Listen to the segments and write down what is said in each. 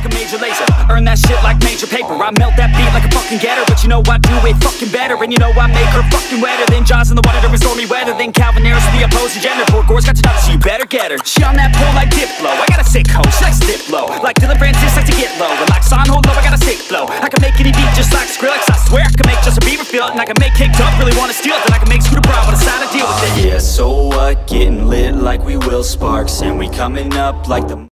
a major laser. Earn that shit like major paper. I melt that beat like a fucking getter. But you know I do it fucking better. And you know I make her fucking wetter than Jaws in the water during stormy weather. Than Calvin Harris, the opposing gender. Poor Gore's got your daughter, so you better get her. She on that pole like Diplo. I got a sick hoe, she likes dip low. Like Dylan Francis likes to get low. Relax on, hold low, I got a sick flow. I can make any beat just like Skrillex. I swear I can make Justin Bieber feel it. And I can make kicked up, really wanna steal it. Then I can make Scooter Braun, but it's how to deal with it. Yeah, so what? Getting lit like we will sparks. And we coming up like the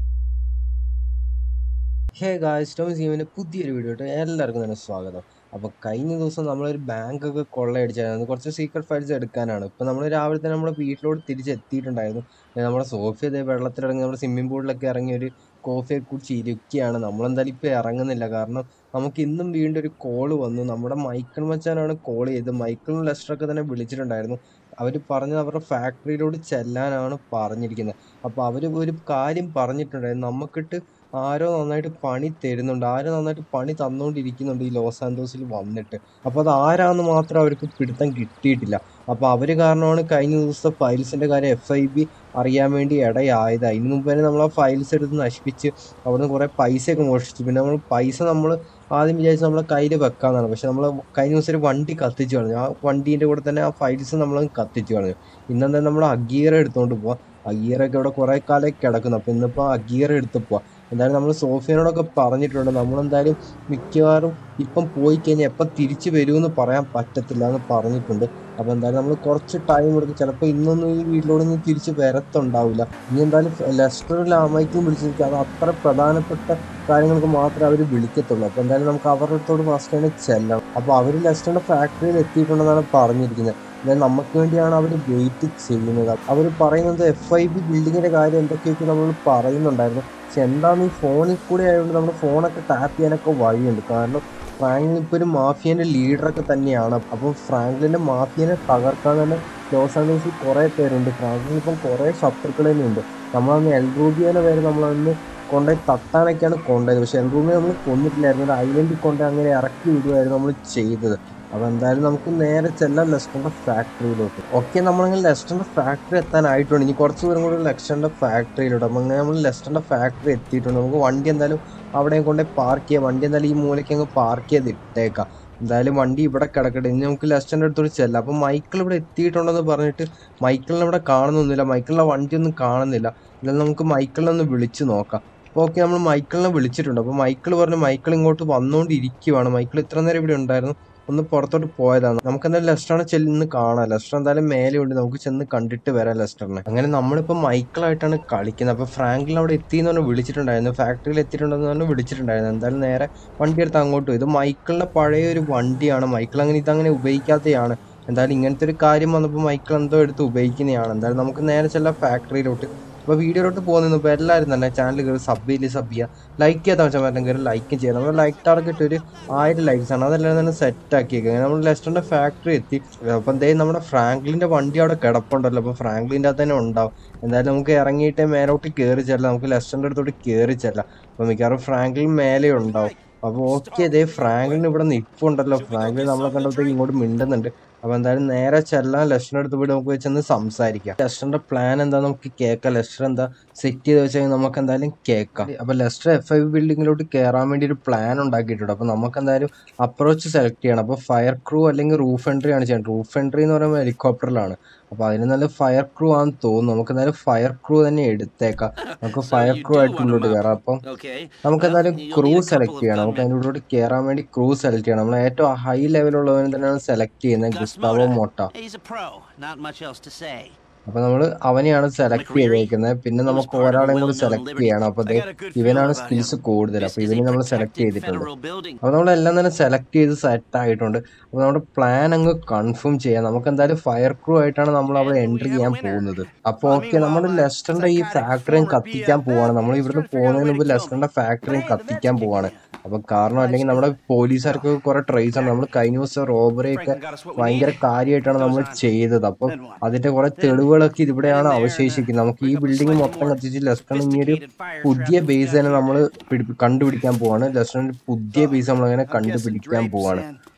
hey guys Tom സീമിൻ്റെ പുതിയൊരു video ഇട്ട് എല്ലാവർക്കും തന്നെ സ്വാഗതം അപ്പോൾ കഴിഞ്ഞ ദിവസം നമ്മളൊരു ബാങ്കൊക്കെ കൊള്ളയടിച്ചായിരുന്നു കുറച്ച് സീക്രട്ട് ഫയൽസ് എടുക്കാനാണ് ഇപ്പോൾ നമ്മൾ രാവിലെ തന്നെ നമ്മുടെ വീട്ടിലോട്ട് തിരിച്ചെത്തിയിട്ടുണ്ടായിരുന്നു പിന്നെ നമ്മുടെ സോഫി അതേ വെള്ളത്തിലിറങ്ങി നമ്മുടെ സ്വിമ്മിംഗ് പൂളിലൊക്കെ ഇറങ്ങി ഒരു കോഫിയെ കുറിച്ച് ഇരിക്കുകയാണ് നമ്മളെന്തായാലും ഇപ്പോൾ ഇറങ്ങുന്നില്ല കാരണം നമുക്ക് ഇന്നും വീണ്ടും ഒരു കോള് വന്നു നമ്മുടെ മൈക്കിൾ മച്ചാനാണ് കോൾ ചെയ്തത് മൈക്കിളും ലെസ്റ്ററൊക്കെ തന്നെ വിളിച്ചിട്ടുണ്ടായിരുന്നു അവർ പറഞ്ഞത് അവരുടെ ഫാക്ടറിയിലോട്ട് ചെല്ലാനാണ് പറഞ്ഞിരിക്കുന്നത് അപ്പോൾ അവർ ഒരു കാര്യം പറഞ്ഞിട്ടുണ്ടായിരുന്നു നമുക്കിട്ട് ആരോ നന്നായിട്ട് പണി തരുന്നുണ്ട് ആരോ നന്നായിട്ട് പണി തന്നുകൊണ്ടിരിക്കുന്നുണ്ട് ഈ ലോസ് ആൻഡോസിൽ വന്നിട്ട് അപ്പോൾ അത് ആരാന്ന് മാത്രം അവർക്ക് പിടുത്തം കിട്ടിയിട്ടില്ല അപ്പോൾ അവർ കാരണമാണ് കഴിഞ്ഞ ദിവസത്തെ ഫയൽസിൻ്റെ കാര്യം എഫ് ഐ ബി അറിയാൻ വേണ്ടി ഇടയായത് അതിന് മുമ്പ് തന്നെ നമ്മൾ ആ ഫയൽസ് എടുത്ത് നശിപ്പിച്ച് അവിടുന്ന് കുറേ പൈസയൊക്കെ മോഷ്ടിച്ചു പിന്നെ നമ്മൾ പൈസ നമ്മൾ ആദ്യം വിചാരിച്ച് നമ്മളെ കയ്യിൽ വെക്കാന്നാണ് പക്ഷെ നമ്മൾ കഴിഞ്ഞ ദിവസം ഒരു വണ്ടി കത്തിച്ചു കളഞ്ഞു ആ വണ്ടീൻ്റെ കൂടെ തന്നെ ആ ഫയൽസ് നമ്മൾ കത്തിച്ചു കളഞ്ഞു ഇന്നെന്താ നമ്മൾ അഗീറ എടുത്തുകൊണ്ട് പോവാം അഗീറൊക്കെ ഇവിടെ കുറേ കാലം കിടക്കുന്നു അപ്പോൾ ഇന്നിപ്പോൾ അഗീറ എടുത്ത് പോവാം എന്തായാലും നമ്മൾ സോഫിയനോടൊക്കെ പറഞ്ഞിട്ടുണ്ട് നമ്മളെന്തായാലും മിക്കവാറും ഇപ്പം പോയി കഴിഞ്ഞാൽ എപ്പം തിരിച്ചു വരുമെന്ന് പറയാൻ പറ്റത്തില്ല എന്ന് പറഞ്ഞിട്ടുണ്ട് അപ്പോൾ എന്തായാലും നമ്മൾ കുറച്ച് ടൈം എടുക്കും ചിലപ്പോൾ ഇന്നൊന്നും ഈ വീട്ടിലോടൊന്നും തിരിച്ച് വരത്തുണ്ടാവില്ല ഇനി എന്തായാലും ലെസ്റ്റർ ലാമയ്ക്കും വിളിച്ചിരിക്കുക അത് അത്ര പ്രധാനപ്പെട്ട കാര്യങ്ങൾക്ക് മാത്രമേ അവർ വിളിക്കത്തുള്ളൂ അപ്പോൾ എന്തായാലും നമുക്ക് അവരുടെ അടുത്തോട് ഫസ്റ്റ് തന്നെ ചെല്ലണം അപ്പോൾ അവർ ലെസ്റ്ററിൻ്റെ ഫാക്ടറിയിൽ എത്തിയിട്ടുണ്ടെന്നാണ് പറഞ്ഞിരിക്കുന്നത് എന്നാൽ നമുക്ക് വേണ്ടിയാണ് അവർ വെയിറ്റ് ചെയ്യുന്നത് അവർ പറയുന്നത് എഫ് ഐ ബി ബിൽഡിങ്ങിൻ്റെ കാര്യം എന്തൊക്കെയൊക്കെ നമ്മൾ പറയുന്നുണ്ടായിരുന്നു പക്ഷെ എന്താണ് ഈ ഫോണിൽ കൂടെ ആയതുകൊണ്ട് നമ്മുടെ ഫോണൊക്കെ ടാപ്പ് ചെയ്യാനൊക്കെ വഴിയുണ്ട് കാരണം ഫ്രാങ്ക്ലിൻ ഇപ്പോൾ ഒരു മാഫിയൻ്റെ ലീഡറൊക്കെ തന്നെയാണ് അപ്പം ഫ്രാങ്ക്ലിൻ്റെ മാഫിയനെ തകർക്കാൻ തന്നെ ലോസ് ആൻഡോസിൽ കുറേ പേരുണ്ട് ഫ്രാങ്ക്ലിൻ ഇപ്പം കുറേ ശത്രുക്കൾ തന്നെ ഉണ്ട് നമ്മളന്ന് എൽറൂബിയനെ വരെ നമ്മളന്ന് കൊണ്ടുപോയി തട്ടാനൊക്കെയാണ് കൊണ്ടുപോയത് പക്ഷെ എൽറൂബിയെ നമ്മൾ കൊന്നിട്ടില്ലായിരുന്നു ഒരു ഐലൻഡിൽ കൊണ്ട് അങ്ങനെ ഇറക്കി വിടുമായിരുന്നു നമ്മൾ ചെയ്തത് അപ്പോൾ എന്തായാലും നമുക്ക് നേരെ ചെല്ലാം ലെസ്റ്ററിൻ്റെ ഫാക്ടറിയിലോട്ട് ഓക്കെ നമ്മളങ്ങനെ ലെസ്റ്ററിൻ്റെ ഫാക്ടറി എത്താനായിട്ടുണ്ട് ഇനി കുറച്ച് ദൂരം കൂടി ലെസ്റ്ററിൻ്റെ ഫാക്ടറിയിലോട്ട് അപ്പം അങ്ങനെ നമ്മൾ ലെസ്റ്ററിൻ്റെ ഫാക്ടറി എത്തിയിട്ടുണ്ട് നമുക്ക് വണ്ടി എന്തായാലും അവിടെ കൊണ്ട് പാർക്ക് ചെയ്യാം വണ്ടി എന്തായാലും ഈ മൂലയ്ക്ക് അങ്ങ് പാർക്ക് ചെയ്ത് ഇട്ടേക്കാം എന്തായാലും വണ്ടി ഇവിടെ കിടക്കട്ടെ ഇനി നമുക്ക് ലെസ്റ്ററിൻ്റെ അടുത്തോട്ട് ചെല്ലാം അപ്പോൾ മൈക്കിൾ ഇവിടെ എത്തിയിട്ടുണ്ടെന്ന് പറഞ്ഞിട്ട് മൈക്കിളിനെ ഇവിടെ കാണുന്നൊന്നുമില്ല മൈക്കിളിൻ്റെ വണ്ടി ഒന്നും കാണുന്നില്ല എന്നാലും നമുക്ക് മൈക്കിളിനെ ഒന്ന് വിളിച്ച് നോക്കാം അപ്പോൾ ഓക്കെ നമ്മൾ മൈക്കിളിനെ വിളിച്ചിട്ടുണ്ട് അപ്പോൾ മൈക്കിൾ പറഞ്ഞു മൈക്കിൾ ഇങ്ങോട്ട് വന്നുകൊണ്ടിരിക്കുവാണ് മൈക്കിൾ ഇത്ര നേരം ഇവിടെ ഉണ്ടായിരുന്നു ഒന്ന് പുറത്തോട്ട് പോയതാണ് നമുക്ക് എന്തായാലും ലെസ്റ്ററിനെ ചെന്ന് കാണാം ലെസ്റ്റർ എന്തായാലും മേലെ ഉണ്ട് നമുക്ക് ചെന്ന് കണ്ടിട്ട് വരാം ലെസ്റ്ററിനെ അങ്ങനെ നമ്മളിപ്പോൾ മൈക്കിളായിട്ടാണ് കളിക്കുന്നത് അപ്പോൾ ഫ്രാങ്കിൾ അവിടെ എത്തി എന്ന് പറഞ്ഞ് വിളിച്ചിട്ടുണ്ടായിരുന്നു ഫാക്ടറിയിൽ എത്തിയിട്ടുണ്ടെന്ന് പറഞ്ഞ് വിളിച്ചിട്ടുണ്ടായിരുന്നു എന്തായാലും നേരെ വണ്ടി എടുത്ത് അങ്ങോട്ട് പോയി ഇത് മൈക്കിളിൻ്റെ പഴയ ഒരു വണ്ടിയാണ് മൈക്കിൾ അങ്ങനെ ഇതങ്ങനെ ഉപയോഗിക്കാത്തതാണ് എന്തായാലും ഇങ്ങനത്തെ ഒരു കാര്യം വന്നപ്പോൾ മൈക്കിൾ എന്തോ എടുത്ത് ഉപയോഗിക്കുന്നതാണ് എന്തായാലും നമുക്ക് നേരെ ചെല്ലാം ഫാക്ടറിയിലോട്ട് അപ്പോൾ വീഡിയോയിലോട്ട് പോകുന്നത് ഇപ്പോൾ എല്ലാവരും തന്നെ ചാനൽ കയറി സബ് ചെയ്യില്ല സബ് ചെയ്യുക ലൈക്ക് ചെയ്യാത്ത വെച്ചാൽ പറ്റും കയറി ലൈക്കും ചെയ്യാം നമ്മൾ ലൈക്ക് ടാർഗറ്റ് ഒരു ആയിരം ലൈക്സ് ആണ് അതെല്ലാം തന്നെ സെറ്റ് ആക്കിയേക്കുക നമ്മൾ ലെസ്റ്ററിൻ്റെ ഫാക്ടറി എത്തി അപ്പം എന്തായാലും നമ്മുടെ ഫ്രാങ്ക്ലിൻ്റെ വണ്ടി അവിടെ കിടപ്പുണ്ടല്ലോ അപ്പോൾ ഫ്രാങ്ക്ലിൻ്റെ അകത്ത് തന്നെ ഉണ്ടാവും എന്തായാലും നമുക്ക് ഇറങ്ങിയിട്ട് മേലോട്ട് കയറി ചെല്ലാം നമുക്ക് ലെസ്റ്ററിൻ്റെ അടുത്തോട്ട് കയറി ചെല്ലാം അപ്പോൾ മിക്കവാറും ഫ്രാങ്ക്ലിൻ മേലെ ഉണ്ടാവും അപ്പോൾ ഓക്കെ ഇതേ ഫ്രാങ്ക്ലിൻ ഇവിടെ നിൽപ്പുണ്ടല്ലോ ഫ്രാങ്ക്ലിൻ നമ്മളെ കണ്ടപ്പോഴത്തേക്ക് ഇങ്ങോട്ട് മിണ്ടുന്നുണ്ട് അപ്പോൾ എന്തായാലും നേരെ ചെല്ലാൻ ലെസ്റ്ററിൻ്റെ അടുത്ത് പോയി നമുക്ക് ചെന്ന് സംസാരിക്കാം ലെസ്റ്ററിൻ്റെ പ്ലാൻ എന്താ നമുക്ക് കേൾക്കാം ലെസ്റ്റർ എന്താ സെറ്റ് ചെയ്ത് വെച്ചാൽ നമുക്ക് എന്തായാലും കേൾക്കാം അപ്പോൾ ലെസ്റ്റർ എഫ് ഐ ബിൽഡിങ്ങിലോട്ട് കയറാൻ വേണ്ടി ഒരു പ്ലാൻ ഉണ്ടാക്കിയിട്ടുണ്ട് അപ്പോൾ നമുക്ക് എന്തായാലും അപ്രോച്ച് സെലക്ട് ചെയ്യണം അപ്പോൾ ഫയർ ക്രൂ അല്ലെങ്കിൽ റൂഫ് എൻട്രി ആണ് ചെയ്യേണ്ടത് റൂഫ് എൻട്രി എന്ന് പറയുമ്പോൾ ഹെലികോപ്റ്ററിലാണ് അപ്പോൾ അതിന് നല്ല ഫയർ ക്രൂ ആണെന്ന് തോന്നുന്നു നമുക്ക് എന്തായാലും ഫയർ ക്രൂ തന്നെ എടുത്തേക്കാം നമുക്ക് ഫയർ ക്രൂ ആയിട്ട് ഉള്ളോട്ട് കയറാം അപ്പം നമുക്ക് എന്തായാലും ക്രൂ സെലക്ട് ചെയ്യണം നമുക്ക് അതിൻ്റെ ഉള്ളിലോട്ട് കയറാൻ വേണ്ടി ക്രൂ സെലക്ട് ചെയ്യണം നമ്മൾ ഏറ്റവും ഹൈ ലെവലുള്ളവനെ തന്നെയാണ് സെലക്ട് ചെയ്യുന്നത് ഗുസ്താവോ മൊട്ട He's a pro. Not much else to say. അപ്പൊ നമ്മൾ അവനെയാണ് സെലക്ട് ചെയ്തേക്കുന്നത് പിന്നെ നമുക്ക് ഒരാളെയും കൂടി സെലക്ട് ചെയ്യണം അപ്പൊ ദേ ഇവനാണ് സ്കിൽസ് കൂടുതൽ അപ്പൊ ഇവനെ നമ്മൾ സെലക്ട് ചെയ്തിട്ടുണ്ട് അപ്പൊ നമ്മളെല്ലാം തന്നെ സെലക്ട് ചെയ്ത് സെറ്റ് ആയിട്ടുണ്ട് അപ്പൊ നമ്മുടെ പ്ലാൻ അങ്ങ് കൺഫേം ചെയ്യാം നമുക്ക് എന്തായാലും ഫയർ ക്രൂ ആയിട്ടാണ് നമ്മൾ അവിടെ എൻട്രി ചെയ്യാൻ പോകുന്നത് അപ്പൊ ഓക്കെ നമ്മൾ ലെസ്റ്ററിന്റെ ഈ ഫാക്ടറിയും കത്തിക്കാൻ പോവാണ് നമ്മൾ ഇവിടുന്ന് പോകുന്നതിന് മുമ്പ് ലെസ്റ്ററിന്റെ ഫാക്ടറിയും കത്തിക്കാൻ പോവാണ് അപ്പൊ കാരണം അല്ലെങ്കിൽ നമ്മുടെ പോലീസുകാർക്ക് കുറെ ട്രേസ് ആണ് നമ്മൾ കഴിഞ്ഞ ദിവസം റോബറി ഒക്കെ ഭയങ്കര കാര്യമായിട്ടാണ് നമ്മൾ ചെയ്തത് അപ്പം അതിന്റെ കുറെ തെളിവുകളൊക്കെ ഇവിടെയാണ് അവശേഷിക്കുന്നത് നമുക്ക് ഈ ബിൽഡിംഗ് മൊത്തം കത്തിച്ച് ലെസ്റ്ററിന് ഇനി ഒരു പുതിയ ബേസ് തന്നെ നമ്മൾ കണ്ടുപിടിക്കാൻ പോവാണ് ലെസ്റ്ററിന്റെ പുതിയ ബേസ് നമ്മൾ അങ്ങനെ കണ്ടുപിടിക്കാൻ പോവാണ്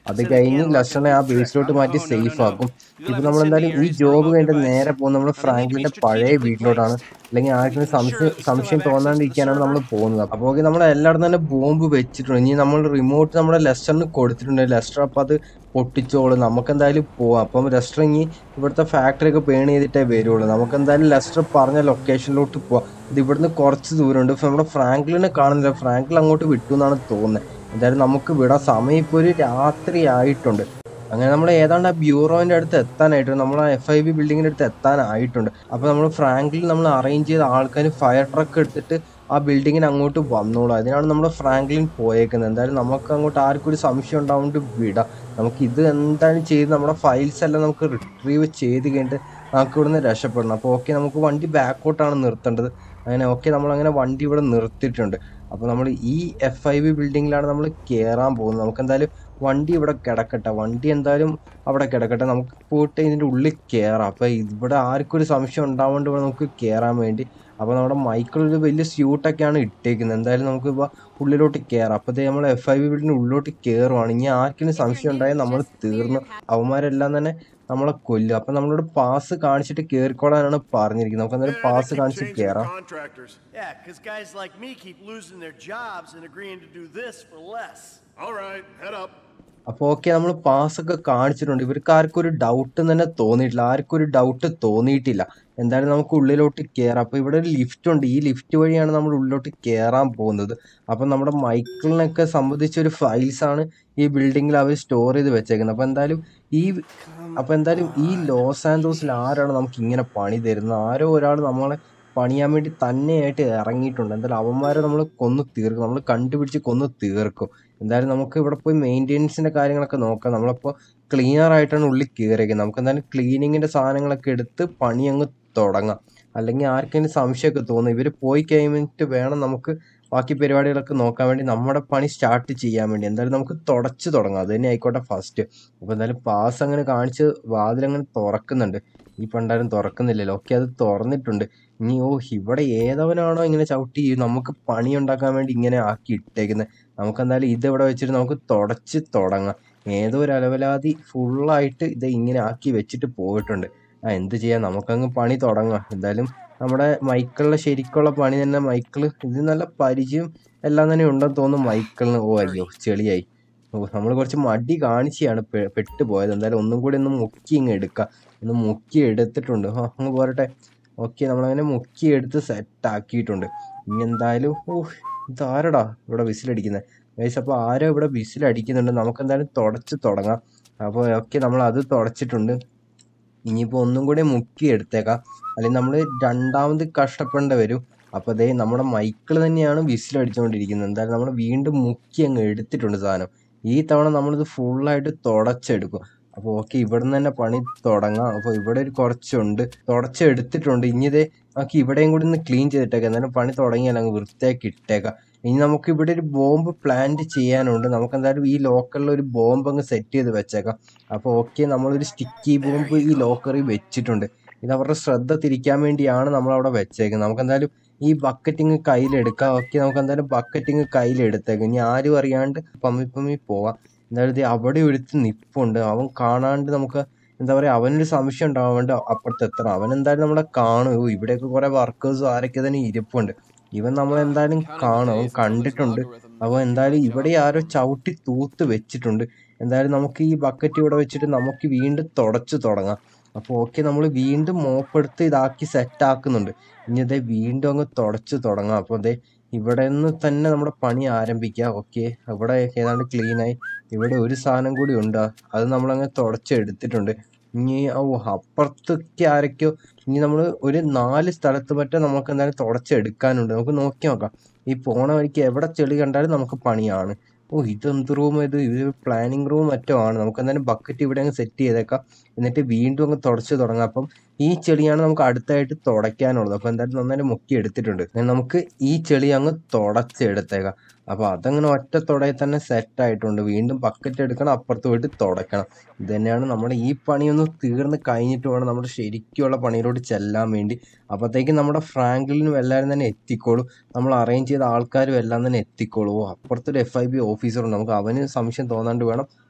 അത് കഴിഞ്ഞ് ലസ്റ്ററിനെ ആ ബേസിലോട്ട് മാറ്റി സേഫ് ആക്കും ഇപ്പൊ നമ്മൾ എന്തായാലും ഈ ജോബ് കഴിഞ്ഞിട്ട് നേരെ പോകുന്നത് നമ്മൾ ഫ്രാങ്ക്ലിന്റെ പഴയ വീട്ടിലോട്ടാണ് അല്ലെങ്കിൽ ആർക്കും സംശയം സംശയം തോന്നാണ്ടിരിക്കാനാണ് നമ്മൾ പോകുന്നത് അപ്പോൾ ഓക്കെ നമ്മൾ എല്ലായിടത്തും തന്നെ ബോംബ് വെച്ചിട്ടുണ്ട് ഇനി നമ്മൾ റിമോട്ട് നമ്മുടെ ലെസ്റ്ററിന് കൊടുത്തിട്ടുണ്ട് ലെസ്റ്റർ അപ്പം അത് പൊട്ടിച്ചോളും നമുക്ക് എന്തായാലും പോവാം അപ്പം ലെസ്റ്റർ ഇനി ഇവിടുത്തെ ഫാക്ടറി ഒക്കെ പേൺ ചെയ്തിട്ടേ വരുള്ളൂ നമുക്ക് എന്തായാലും ലെസ്റ്റർ പറഞ്ഞ ലൊക്കേഷനിലോട്ട് പോവാം ഇത് ഇവിടുന്ന് കുറച്ച് ദൂരമുണ്ട് ഇപ്പം നമ്മുടെ ഫ്രാങ്ക്ലിനെ കാണുന്നില്ല ഫ്രാങ്ക്ലിൻ അങ്ങോട്ട് വിട്ടു എന്നാണ് തോന്നുന്നത് എന്തായാലും നമുക്ക് വിടാൻ സമയം ഇപ്പോൾ ഒരു രാത്രി ആയിട്ടുണ്ട് അങ്ങനെ നമ്മൾ ഏതാണ്ട് ആ ബ്യൂറോന്റെ അടുത്ത് എത്താനായിട്ടുണ്ട് നമ്മൾ ആ എഫ് ഐ ബി ബിൽഡിങ്ങിന്റെ അടുത്ത് എത്താനായിട്ടുണ്ട് അപ്പോൾ നമ്മൾ ഫ്രാങ്കിൽ നമ്മൾ അറേഞ്ച് ചെയ്ത ആൾക്കാർ ഫയർ ട്രക്ക് എടുത്തിട്ട് ആ ബിൽഡിങ്ങിന് അങ്ങോട്ട് വന്നോളൂ അതിനാണ് നമ്മൾ ഫ്രാങ്ക്ലിൻ പോയേക്കുന്നത് എന്തായാലും നമുക്ക് അങ്ങോട്ട് ആർക്കും ഒരു സംശയം ഉണ്ടാവുകൊണ്ട് വിടാം നമുക്ക് ഇത് എന്തായാലും ചെയ്ത് നമ്മുടെ ഫയൽസ് എല്ലാം നമുക്ക് റിട്രീവ് ചെയ്ത് കഴിഞ്ഞിട്ട് നമുക്ക് ഇവിടുന്ന് രക്ഷപ്പെടണം അപ്പോൾ ഓക്കെ നമുക്ക് വണ്ടി ബാക്കോട്ടാണ് നിർത്തേണ്ടത് അങ്ങനെ ഓക്കെ നമ്മൾ അങ്ങനെ വണ്ടി ഇവിടെ നിർത്തിയിട്ടുണ്ട് അപ്പോൾ നമ്മൾ ഈ എഫ് ഐ ബി ബിൽഡിങ്ങിലാണ് നമ്മൾ കയറാൻ പോകുന്നത് നമുക്ക് എന്തായാലും വണ്ടി ഇവിടെ കിടക്കട്ടെ വണ്ടി എന്തായാലും അവിടെ കിടക്കട്ടെ നമുക്ക് പോയിട്ട് ഇതിൻ്റെ ഉള്ളിൽ കയറാം അപ്പോൾ ഇവിടെ ആർക്കും ഒരു സംശയം ഉണ്ടാവാണ്ട് ഇവിടെ നമുക്ക് കയറാൻ വേണ്ടി അപ്പോൾ നമ്മുടെ മൈക്കിൾ ഒരു വലിയ സ്യൂട്ടൊക്കെയാണ് ഇട്ടേക്കുന്നത് എന്തായാലും നമുക്ക് ഇപ്പോൾ ഉള്ളിലോട്ട് കയറാം അപ്പോഴത്തേ നമ്മൾ എഫ് ഐ ബി ബിൽഡിൻ്റെ ഉള്ളിലോട്ട് കയറുവാണ് ഇനി ആർക്കെങ്കിലും സംശയം ഉണ്ടായാൽ നമ്മൾ തീർന്നു അവന്മാരെല്ലാം തന്നെ നമ്മളെ കൊല്ലും അപ്പം നമ്മളോട് പാസ് കാണിച്ചിട്ട് കയറിക്കോളാനാണ് പറഞ്ഞിരിക്കുന്നത് നമുക്ക് എന്തായാലും പാസ് കാണിച്ച് കയറാം Contractors. Yeah, because guys like me keep losing their jobs and agreeing to do this for less. All right, head up. അപ്പോൾ ഓക്കെ നമ്മൾ പാസ്സൊക്കെ കാണിച്ചിട്ടുണ്ട് ഇവർക്ക് ആർക്കും ഒരു ഡൗട്ട് തന്നെ തോന്നിയിട്ടില്ല ആർക്കും ഒരു ഡൗട്ട് തോന്നിയിട്ടില്ല എന്തായാലും നമുക്ക് ഉള്ളിലോട്ട് കയറാം അപ്പോൾ ഇവിടെ ഒരു ലിഫ്റ്റ് ഉണ്ട് ഈ ലിഫ്റ്റ് വഴിയാണ് നമ്മൾ ഉള്ളിലോട്ട് കയറാൻ പോകുന്നത് അപ്പം നമ്മുടെ മൈക്കിളിനൊക്കെ സംബന്ധിച്ച ഒരു ഫയൽസ് ആണ് ഈ ബിൽഡിങ്ങിൽ അവർ സ്റ്റോർ ചെയ്ത് വെച്ചേക്കുന്നത് അപ്പോൾ എന്തായാലും ഈ അപ്പോൾ എന്തായാലും ഈ ലോസ് ആൻഡോസിൽ ആരാണ് നമുക്ക് ഇങ്ങനെ പണി തരുന്നത് ആരോ ഒരാൾ നമ്മളെ പണിയാൻ വേണ്ടി തന്നെയായിട്ട് ഇറങ്ങിയിട്ടുണ്ട് എന്തായാലും അവന്മാരെ നമ്മൾ കൊന്നു തീർക്കും നമ്മൾ കണ്ടുപിടിച്ച് കൊന്നു തീർക്കും എന്തായാലും നമുക്ക് ഇവിടെ പോയി മെയിൻ്റെനൻസിൻ്റെ കാര്യങ്ങളൊക്കെ നോക്കാം നമ്മളിപ്പോൾ ക്ലീനർ ആയിട്ടാണ് ഉള്ളിൽ കയറിയേക്കുന്നത് നമുക്ക് എന്തായാലും ക്ലീനിങ്ങിൻ്റെ സാധനങ്ങളൊക്കെ എടുത്ത് പണി അങ്ങ് തുടങ്ങാം അല്ലെങ്കിൽ ആർക്കെങ്കിലും സംശയമൊക്കെ തോന്നും ഇവർ പോയി കഴിഞ്ഞിട്ട് വേണം നമുക്ക് ബാക്കി പരിപാടികളൊക്കെ നോക്കാൻ വേണ്ടി നമ്മുടെ പണി സ്റ്റാർട്ട് ചെയ്യാൻ വേണ്ടി എന്തായാലും നമുക്ക് തുടച്ച് തുടങ്ങാം അത് തന്നെ ആയിക്കോട്ടെ ഫസ്റ്റ് അപ്പോൾ എന്തായാലും പാസ് അങ്ങനെ കാണിച്ച് വാതിലങ്ങനെ തുറക്കുന്നുണ്ട് ഈ പണ്ടാരും തുറക്കുന്നില്ലല്ലോ ഓക്കെ അത് തുറന്നിട്ടുണ്ട് ഇനി ഓ ഇവിടെ ഏതവനാണോ ഇങ്ങനെ ചവിട്ടി നമുക്ക് പണി ഉണ്ടാക്കാൻ വേണ്ടി ഇങ്ങനെ ആക്കി ഇട്ടേക്കുന്നത് നമുക്ക് എന്തായാലും ഇത് ഇവിടെ വെച്ചിട്ട് നമുക്ക് തുടച്ച് തുടങ്ങാം ഏതോ ഒരു അലവലാതി ഫുള്ളായിട്ട് ഇത് ഇങ്ങനെ ആക്കി വെച്ചിട്ട് പോയിട്ടുണ്ട് ആ എന്ത് ചെയ്യാം നമുക്കങ്ങ് പണി തുടങ്ങാം എന്തായാലും നമ്മുടെ മൈക്കിളിലെ ശരിക്കുള്ള പണി തന്നെ മൈക്കിള് ഇത് നല്ല പരിചയം എല്ലാം തന്നെ ഉണ്ടെന്ന് തോന്നുന്നു മൈക്കിളിന് ഓ അയ്യോ ചെളിയായി ഓ നമ്മൾ കുറച്ച് മടി കാണിച്ചാണ് പെട്ടു പോയത് എന്തായാലും ഒന്നും കൂടി ഒന്ന് മുക്കി ഇങ്ങ് എടുക്കാം ഒന്ന് മുക്കി എടുത്തിട്ടുണ്ട് ആ അങ്ങ് പോരട്ടെ ഓക്കെ നമ്മളങ്ങനെ മുക്കി എടുത്ത് സെറ്റ് ആക്കിയിട്ടുണ്ട് ഇനി എന്തായാലും ഓ ഇതാരടാ ഇവിടെ വിസിലടിക്കുന്നത് ഗൈസ് അപ്പോൾ ആരോ ഇവിടെ വിസിലടിക്കുന്നുണ്ട് നമുക്ക് എന്തായാലും തുടച്ച് തുടങ്ങാം അപ്പോൾ ഓക്കെ നമ്മൾ അത് തുടച്ചിട്ടുണ്ട് ഇനിയിപ്പോൾ ഒന്നും കൂടി മുക്കി എടുത്തേക്കാം അല്ലെങ്കിൽ നമ്മൾ രണ്ടാമത് കഷ്ടപ്പെടേണ്ടി വരും അപ്പോൾ അതേ നമ്മുടെ മൈക്കിൾ തന്നെയാണ് വിസിലടിച്ചുകൊണ്ടിരിക്കുന്നത് എന്തായാലും നമ്മൾ വീണ്ടും മുക്കി അങ്ങ് എടുത്തിട്ടുണ്ട് സാധനം ഈ തവണ നമ്മളിത് ഫുള്ളായിട്ട് തുടച്ചെടുക്കും അപ്പോൾ ഓക്കെ ഇവിടുന്ന് തന്നെ പണി തുടങ്ങാം അപ്പോൾ ഇവിടെ ഒരു കുറച്ചുണ്ട് തുടച്ചെടുത്തിട്ടുണ്ട് ഇനി ഇതേ നമുക്ക് ഇവിടെയും കൂടി ഒന്ന് ക്ലീൻ ചെയ്തിട്ടേക്കാം എന്നാലും പണി തുടങ്ങിയാൽ അങ്ങ് വൃത്തിയാക്കി ഇട്ടേക്കാം ഇനി നമുക്ക് ഇവിടെ ഒരു ബോംബ് പ്ലാന്റ് ചെയ്യാനുണ്ട് നമുക്ക് എന്തായാലും ഈ ലോക്കറിൽ ഒരു ബോംബ് അങ്ങ് സെറ്റ് ചെയ്ത് വെച്ചേക്കാം അപ്പോൾ ഓക്കെ നമ്മളൊരു സ്റ്റിക്കി ബോംബ് ഈ ലോക്കറിൽ വെച്ചിട്ടുണ്ട് ഇത് അവരുടെ ശ്രദ്ധ തിരിക്കാൻ വേണ്ടിയാണ് നമ്മൾ അവിടെ വെച്ചേക്കുന്നത് നമുക്ക് എന്തായാലും ഈ ബക്കറ്റിങ് കയ്യിലെടുക്കാം ഓക്കെ നമുക്ക് എന്തായാലും ബക്കറ്റിങ് കയ്യിലെടുത്തേക്കാം ഇനി ആരും അറിയാണ്ട് പമ്മി പമ്മി പോവാം എന്തായാലും ഇത് അവിടെ ഒരുത്ത് നിപ്പുണ്ട് അവൻ കാണാണ്ട് നമുക്ക് എന്താ പറയുക അവനൊരു സംശയം ഉണ്ടാവാൻ വേണ്ടി അപ്പുറത്ത് എത്തണം അവൻ എന്തായാലും നമ്മളെ കാണും ഓ, ഇവിടെയൊക്കെ കുറെ വർക്കേഴ്സും ആരൊക്കെ തന്നെ ഇരിപ്പുണ്ട് ഇവൻ നമ്മളെന്തായാലും കാണും അവൻ കണ്ടിട്ടുണ്ട് അപ്പോൾ എന്തായാലും ഇവിടെ ആരോ ചവിട്ടി തൂത്ത് വെച്ചിട്ടുണ്ട് എന്തായാലും നമുക്ക് ഈ ബക്കറ്റ് ഇവിടെ വെച്ചിട്ട് നമുക്ക് വീണ്ടും തുടച്ച് തുടങ്ങാം അപ്പോൾ ഓക്കെ നമ്മൾ വീണ്ടും മോപ്പെടുത്ത് ഇതാക്കി സെറ്റ് ആക്കുന്നുണ്ട് ഇനി അതേ വീണ്ടും അങ്ങ് തുടച്ച് തുടങ്ങാം അപ്പോൾ അതേ ഇവിടെ നിന്ന് തന്നെ നമ്മുടെ പണി ആരംഭിക്കുക ഓക്കെ ഇവിടെ ഏതാണ്ട് ക്ലീനായി ഇവിടെ ഒരു സാധനം കൂടി ഉണ്ട് അത് നമ്മളങ്ങ് തുടച്ചെടുത്തിട്ടുണ്ട് ഇനി ഓ അപ്പുറത്തൊക്കെ ആരൊക്കെയോ ഇനി നമ്മൾ ഒരു നാല് സ്ഥലത്ത് മറ്റേ നമുക്ക് എന്തായാലും തുടച്ചെടുക്കാനുണ്ട് നമുക്ക് നോക്കി നോക്കാം ഈ പോണ വഴിക്ക് എവിടെ ചെളി കണ്ടാലും നമുക്ക് പണിയാണ് ഓ ഇതെന്ത് റൂം ഇത് ഇത് പ്ലാനിങ് റൂം മറ്റോ ആണ് നമുക്ക് എന്തായാലും ബക്കറ്റ് ഇവിടെ അങ്ങ് സെറ്റ് ചെയ്തേക്കാം എന്നിട്ട് വീണ്ടും അങ്ങ് തുടച്ച് തുടങ്ങാം അപ്പം ഈ ചെളിയാണ് നമുക്ക് അടുത്തായിട്ട് തുടയ്ക്കാനുള്ളത് അപ്പോൾ എന്തായാലും നന്നായിട്ട് മുക്കി എടുത്തിട്ടുണ്ട് ഇനി നമുക്ക് ഈ ചെളി അങ്ങ് തുടച്ചെടുത്തേക്കാം അപ്പോൾ അതങ്ങനെ ഒറ്റ തുടയിൽ തന്നെ സെറ്റ് ആയിട്ടുണ്ട് വീണ്ടും ബക്കറ്റ് എടുക്കണം അപ്പുറത്ത് പോയിട്ട് തുടയ്ക്കണം ഇത് തന്നെയാണ് നമ്മുടെ ഈ പണിയൊന്ന് തീർന്ന് കഴിഞ്ഞിട്ട് വേണം നമ്മുടെ ശരിക്കുള്ള പണിയിലോട്ട് ചെല്ലാൻ വേണ്ടി അപ്പോഴത്തേക്കും നമ്മുടെ ഫ്രാങ്ക്ലിനും എല്ലാവരും തന്നെ എത്തിക്കോളും നമ്മൾ അറേഞ്ച് ചെയ്ത ആൾക്കാരും എല്ലാം തന്നെ എത്തിക്കോളും ഓ അപ്പുറത്തൊരു എഫ് ഐ ബി ഓഫീസറുണ്ട് നമുക്ക് അവന് സംശയം തോന്നാണ്ട് വേണം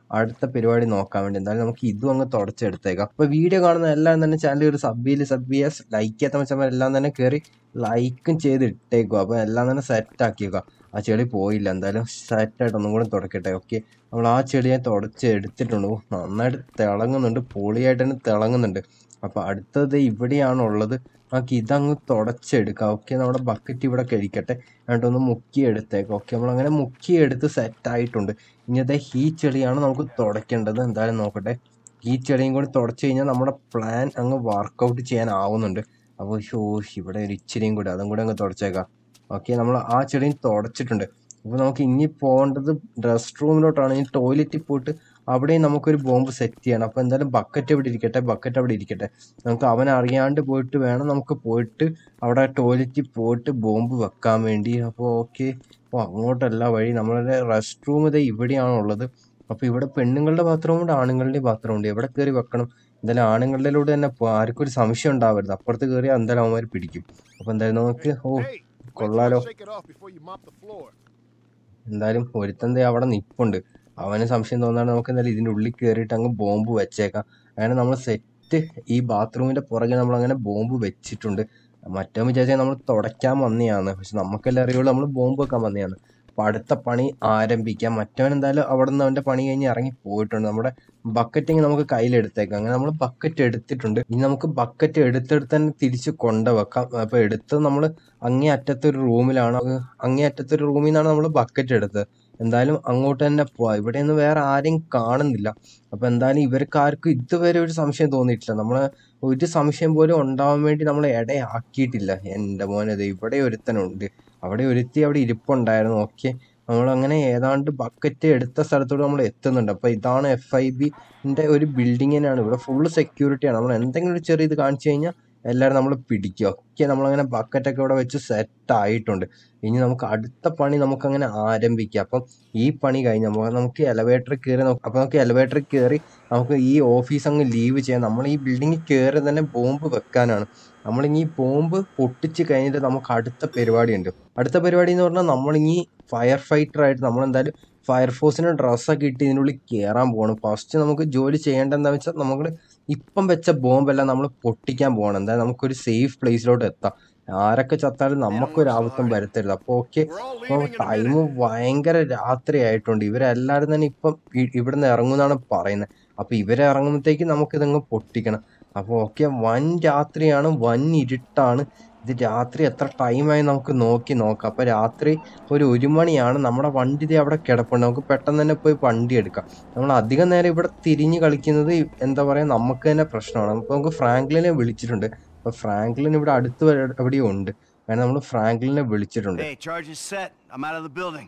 അടുത്ത പരിപാടി നോക്കാൻ വേണ്ടി എന്തായാലും നമുക്ക് ഇതും അങ്ങ് തുടച്ചെടുത്തേക്കാം അപ്പോൾ വീഡിയോ കാണുന്ന എല്ലാവരും തന്നെ ചാനൽ ഒരു സബ് ചെയ്ത് സബ് ചെയ്യുക ലൈക്ക് ചെയ്യാത്ത മച്ചന്മാർ എല്ലാം തന്നെ കയറി ലൈക്കും ചെയ്ത് ഇട്ടേക്കുക അപ്പോൾ എല്ലാം തന്നെ സെറ്റ് ആക്കിയേക്കുക ആ ചെളി പോയില്ല എന്തായാലും സെറ്റായിട്ട് ഒന്നും കൂടെ തുടക്കട്ടെ ഓക്കെ നമ്മൾ ആ ചെടി ഞാൻ തുടച്ച് എടുത്തിട്ടുണ്ട് ഓ, നന്നായിട്ട് തിളങ്ങുന്നുണ്ട് പൊളിയായിട്ട് തന്നെ തിളങ്ങുന്നുണ്ട് അപ്പോൾ അടുത്തത് ഇവിടെയാണ് ഉള്ളത് നമുക്ക് ഇതങ്ങ് തുടച്ചെടുക്കാം ഓക്കെ നമ്മുടെ ബക്കറ്റ് ഇവിടെ കഴിക്കട്ടെ എന്നിട്ട് ഒന്ന് മുക്കി എടുത്തേക്കാം ഓക്കെ നമ്മളങ്ങനെ മുക്കി എടുത്ത് സെറ്റ് ആയിട്ടുണ്ട് ഇനി അതേ ഈ ചെളിയാണ് നമുക്ക് തുടയ്ക്കേണ്ടത് എന്തായാലും നോക്കട്ടെ ഈ ചെളിയും കൂടി തുടച്ച് കഴിഞ്ഞാൽ നമ്മുടെ പ്ലാൻ അങ്ങ് വർക്കൗട്ട് ചെയ്യാൻ ആവുന്നുണ്ട് അപ്പോൾ ഷോ ഇവിടെ ഒരു ഇച്ചിരിയും കൂടി അതും കൂടി അങ്ങ് തുടച്ചേക്കാം ഓക്കെ നമ്മൾ ആ ചെളിയും തുടച്ചിട്ടുണ്ട് അപ്പോൾ നമുക്ക് ഇനി പോകേണ്ടത് റെസ്റ്റ് റൂമിലോട്ടാണ് ഇനി ടോയ്ലറ്റിൽ പോയിട്ട് അവിടെയും നമുക്കൊരു ബോംബ് സെറ്റ് ചെയ്യണം അപ്പോൾ എന്തായാലും ബക്കറ്റ് ഇവിടെ ഇരിക്കട്ടെ ബക്കറ്റ് അവിടെ ഇരിക്കട്ടെ നമുക്ക് അവൻ അറിയാണ്ട് പോയിട്ട് വേണം നമുക്ക് പോയിട്ട് അവിടെ ടോയ്ലറ്റിൽ പോയിട്ട് ബോംബ് വെക്കാൻ വേണ്ടി അപ്പോൾ ഓക്കെ അപ്പോൾ അങ്ങോട്ടല്ല വഴി നമ്മളുടെ റെസ്റ്റ് റൂം ഇത് ഇവിടെയാണ് ഉള്ളത് അപ്പോൾ ഇവിടെ പെണ്ണുങ്ങളുടെ ബാത്റൂം ഉണ്ട് ആണുങ്ങളുടെ ബാത്റൂം ഉണ്ട് എവിടെ കയറി വെക്കണം എന്തായാലും ആണുങ്ങളിലൂടെ തന്നെ പോ ആർക്കും ഒരു സംശയം ഉണ്ടാവരുത് അപ്പുറത്ത് കയറി എന്തായാലും അവന്മാർ പിടിക്കും അപ്പോൾ എന്തായാലും നമുക്ക് ഓ കൊള്ളാലോ Shake it off before you mop the floor. എന്തായാലും ഒരുത്തന്തെ അവിടെ നിപ്പുണ്ട് അവന് സംശയം തോന്നാണ് നമുക്ക് എന്തായാലും ഇതിൻ്റെ ഉള്ളിൽ കയറിയിട്ട് അങ്ങ് ബോംബ് വെച്ചേക്കാം അങ്ങനെ നമ്മൾ സെറ്റ് ഈ ബാത്റൂമിൻ്റെ പുറകെ നമ്മൾ അങ്ങനെ ബോംബ് വെച്ചിട്ടുണ്ട് മറ്റോ വിചാരിച്ചാൽ നമ്മൾ തുടയ്ക്കാൻ വന്നെയാണ് പക്ഷെ നമുക്കെല്ലാം അറിയുള്ളൂ നമ്മൾ ബോംബ് വെക്കാൻ വന്നെയാണ് അപ്പോൾ അടുത്ത പണി ആരംഭിക്കാം മറ്റവൻ എന്തായാലും അവിടെ നിന്ന് അവൻ്റെ പണി കഴിഞ്ഞ് ഇറങ്ങി പോയിട്ടുണ്ട് നമ്മുടെ ബക്കറ്റിങ് നമുക്ക് കയ്യിലെടുത്തേക്കാം അങ്ങനെ നമ്മൾ ബക്കറ്റ് എടുത്തിട്ടുണ്ട് ഇനി നമുക്ക് ബക്കറ്റ് എടുത്തെടുത്ത് തന്നെ തിരിച്ച് കൊണ്ടുവെക്കാം അപ്പോൾ എടുത്ത് നമ്മൾ അങ്ങേ അറ്റത്തൊരു റൂമിലാണ് അത് അങ്ങേ അറ്റത്തൊരു റൂമിൽ നിന്നാണ് നമ്മൾ ബക്കറ്റ് എടുത്തത് എന്തായാലും അങ്ങോട്ട് തന്നെ പോവാം ഇവിടെ നിന്ന് വേറെ ആരെയും കാണുന്നില്ല അപ്പോൾ എന്തായാലും ഇവർക്ക് ആർക്കും ഇതുവരെ ഒരു സംശയം തോന്നിയിട്ടില്ല നമ്മൾ ഒരു സംശയം പോലും ഉണ്ടാവാൻ വേണ്ടി നമ്മൾ ഇടയാക്കിയിട്ടില്ല എൻ്റെ മോനെ ദേ ഇവിടെ ഒരുത്തനുണ്ട് അവിടെ ഒരുത്തി അവിടെ ഇരിപ്പുണ്ടായിരുന്നു ഓക്കെ നമ്മളങ്ങനെ ഏതാണ്ട് ബക്കറ്റ് എടുത്ത സ്ഥലത്തോട് നമ്മൾ എത്തുന്നുണ്ട് അപ്പോൾ ഇതാണ് എഫ് ഐ ബിൻ്റെ ഒരു ബിൽഡിങ്ങിനാണ് ഇവിടെ ഫുള്ള് സെക്യൂരിറ്റിയാണ് നമ്മൾ എന്തെങ്കിലും ഒരു ചെറിയ ഇത് കാണിച്ചു കഴിഞ്ഞാൽ എല്ലാവരും നമ്മൾ പിടിക്കുക ഒക്കെ നമ്മളങ്ങനെ ബക്കറ്റൊക്കെ ഇവിടെ വെച്ച് സെറ്റ് ആയിട്ടുണ്ട് ഇനി നമുക്ക് അടുത്ത പണി നമുക്കങ്ങനെ ആരംഭിക്കാം അപ്പം ഈ പണി കഴിഞ്ഞ് നമുക്ക് നമുക്ക് എലവേറ്ററിൽ കയറി നോക്കാം അപ്പം നമുക്ക് എലവേറ്ററിൽ കയറി നമുക്ക് ഈ ഓഫീസ് അങ്ങ് ലീവ് ചെയ്യാം നമ്മൾ ഈ ബിൽഡിങ്ങിൽ കയറി തന്നെ ബോംബ് വെക്കാനാണ് നമ്മളിനി ഈ ബോംബ് പൊട്ടിച്ച് കഴിഞ്ഞിട്ട് നമുക്ക് അടുത്ത പരിപാടിയുണ്ട് അടുത്ത പരിപാടി എന്ന് പറഞ്ഞാൽ നമ്മളിനി ഫയർ ഫൈറ്റർ ആയിട്ട് നമ്മളെന്തായാലും ഫയർഫോഴ്സിന് ഡ്രസ്സൊക്കെ ഇട്ട് ഇതിനുള്ളിൽ കയറാൻ പോകണം ഫസ്റ്റ് നമുക്ക് ജോലി ചെയ്യേണ്ടത് എന്താണെന്ന് വെച്ചാൽ നമ്മൾ ഇപ്പം വെച്ച ബോംബെല്ലാം നമ്മൾ പൊട്ടിക്കാൻ പോകണം എന്തായാലും നമുക്കൊരു സേഫ് പ്ലേസിലോട്ട് എത്താം ആരൊക്കെ ചത്താലും നമുക്കൊരു ആപത്തും വരുത്തരുത് അപ്പോൾ ഓക്കെ ഇപ്പോൾ ടൈം ഭയങ്കര രാത്രി ആയിട്ടുണ്ട് ഇവരെല്ലാവരും തന്നെ ഇപ്പം ഇ- ഇവിടുന്ന് ഇറങ്ങുമെന്നാണ് പറയുന്നത് അപ്പോൾ ഇവരെ ഇറങ്ങുമ്പോഴത്തേക്ക് നമുക്കിതങ്ങ് പൊട്ടിക്കണം അപ്പോൾ ഓക്കെ വൻ രാത്രിയാണ് വൻ ഇരുട്ടാണ് ഇത് രാത്രി എത്ര ടൈമായി നമുക്ക് നോക്കി നോക്കാം അപ്പോൾ രാത്രി ഒരു ഒരു മണിയാണ് നമ്മുടെ വണ്ടി ദേ അവിടെ കിടപ്പുണ്ട് നമുക്ക് പെട്ടെന്ന് തന്നെ പോയി വണ്ടി എടുക്കാം നമ്മൾ അധികം നേരം ഇവിടെ തിരിഞ്ഞ് കളിക്കുന്നത് എന്താ പറയുക നമുക്ക് തന്നെ പ്രശ്നമാണ് അപ്പോൾ നമുക്ക് ഫ്രാങ്ക്ലിനെ വിളിച്ചിട്ടുണ്ട് അപ്പോൾ ഫ്രാങ്ക്ലിൻ ഇവിടെ അടുത്ത് വരെ- എവിടെയോ ഉണ്ട് കാരണം നമ്മൾ ഫ്രാങ്ക്ലിനെ വിളിച്ചിട്ടുണ്ട് Hey, charge is set. I'm out of the building.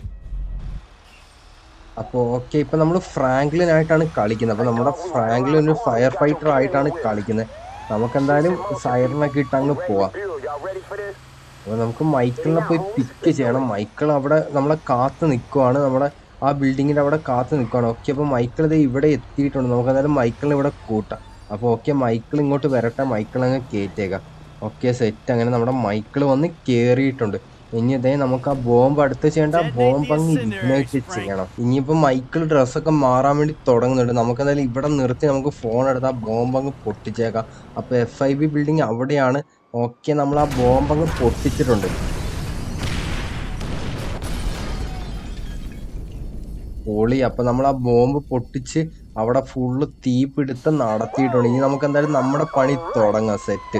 അപ്പോൾ ഓക്കെ ഇപ്പം നമ്മൾ ഫ്രാങ്ക്ലിൻ ആയിട്ടാണ് കളിക്കുന്നത് അപ്പോൾ നമ്മുടെ ഫ്രാങ്ക്ലിൻ ഒരു ഫയർ ഫൈറ്റർ ആയിട്ടാണ് കളിക്കുന്നത് നമുക്കെന്തായാലും സൈറനൊക്കെ ഇട്ട് അങ്ങ് പോവാം അപ്പോൾ നമുക്ക് മൈക്കിളിനെ പോയി പിക്ക് ചെയ്യണം മൈക്കിൾ അവിടെ നമ്മളെ കാത്ത് നിൽക്കുവാണ് നമ്മുടെ ആ ബിൽഡിങ്ങിൻ്റെ അവിടെ കാത്ത് നിൽക്കുവാണ് ഓക്കെ അപ്പോൾ മൈക്കിൾ ഇത് ഇവിടെ എത്തിയിട്ടുണ്ട് നമുക്ക് എന്തായാലും മൈക്കിളിനെ ഇവിടെ കൂട്ടാം അപ്പോൾ ഓക്കെ മൈക്കിൾ ഇങ്ങോട്ട് വരട്ടെ മൈക്കിൾ അങ്ങ് കയറ്റേക്കാം ഓക്കെ സെറ്റ് അങ്ങനെ നമ്മുടെ മൈക്കിൾ വന്ന് കയറിയിട്ടുണ്ട് ഇനി ഇതേ നമുക്ക് ആ ബോംബ് അടുത്ത് ചെയ്യേണ്ട ആ ബോംബ് അങ്ങ് ഇഗ്നൈറ്റ് ചെയ്യണം ഇനിയിപ്പോൾ മൈക്കിൾ ഡ്രസ്സൊക്കെ മാറാൻ വേണ്ടി തുടങ്ങുന്നുണ്ട് നമുക്ക് എന്തായാലും ഇവിടെ നിർത്തി നമുക്ക് ഫോൺ എടുത്ത് ആ ബോംബ് അങ്ങ് പൊട്ടിച്ചേക്കാം അപ്പോൾ എഫ് ഐ ബി ബിൽഡിംഗ് അവിടെയാണ് ഓക്കെ നമ്മൾ ആ ബോംബ് അങ്ങ് പൊട്ടിച്ചിട്ടുണ്ട് പൊളി അപ്പൊ നമ്മൾ ആ ബോംബ് പൊട്ടിച്ച് അവിടെ ഫുള്ള് തീപിടുത്തം നടത്തിയിട്ടുണ്ട് ഇനി നമുക്ക് എന്തായാലും നമ്മുടെ പണി തുടങ്ങാം സെറ്റ്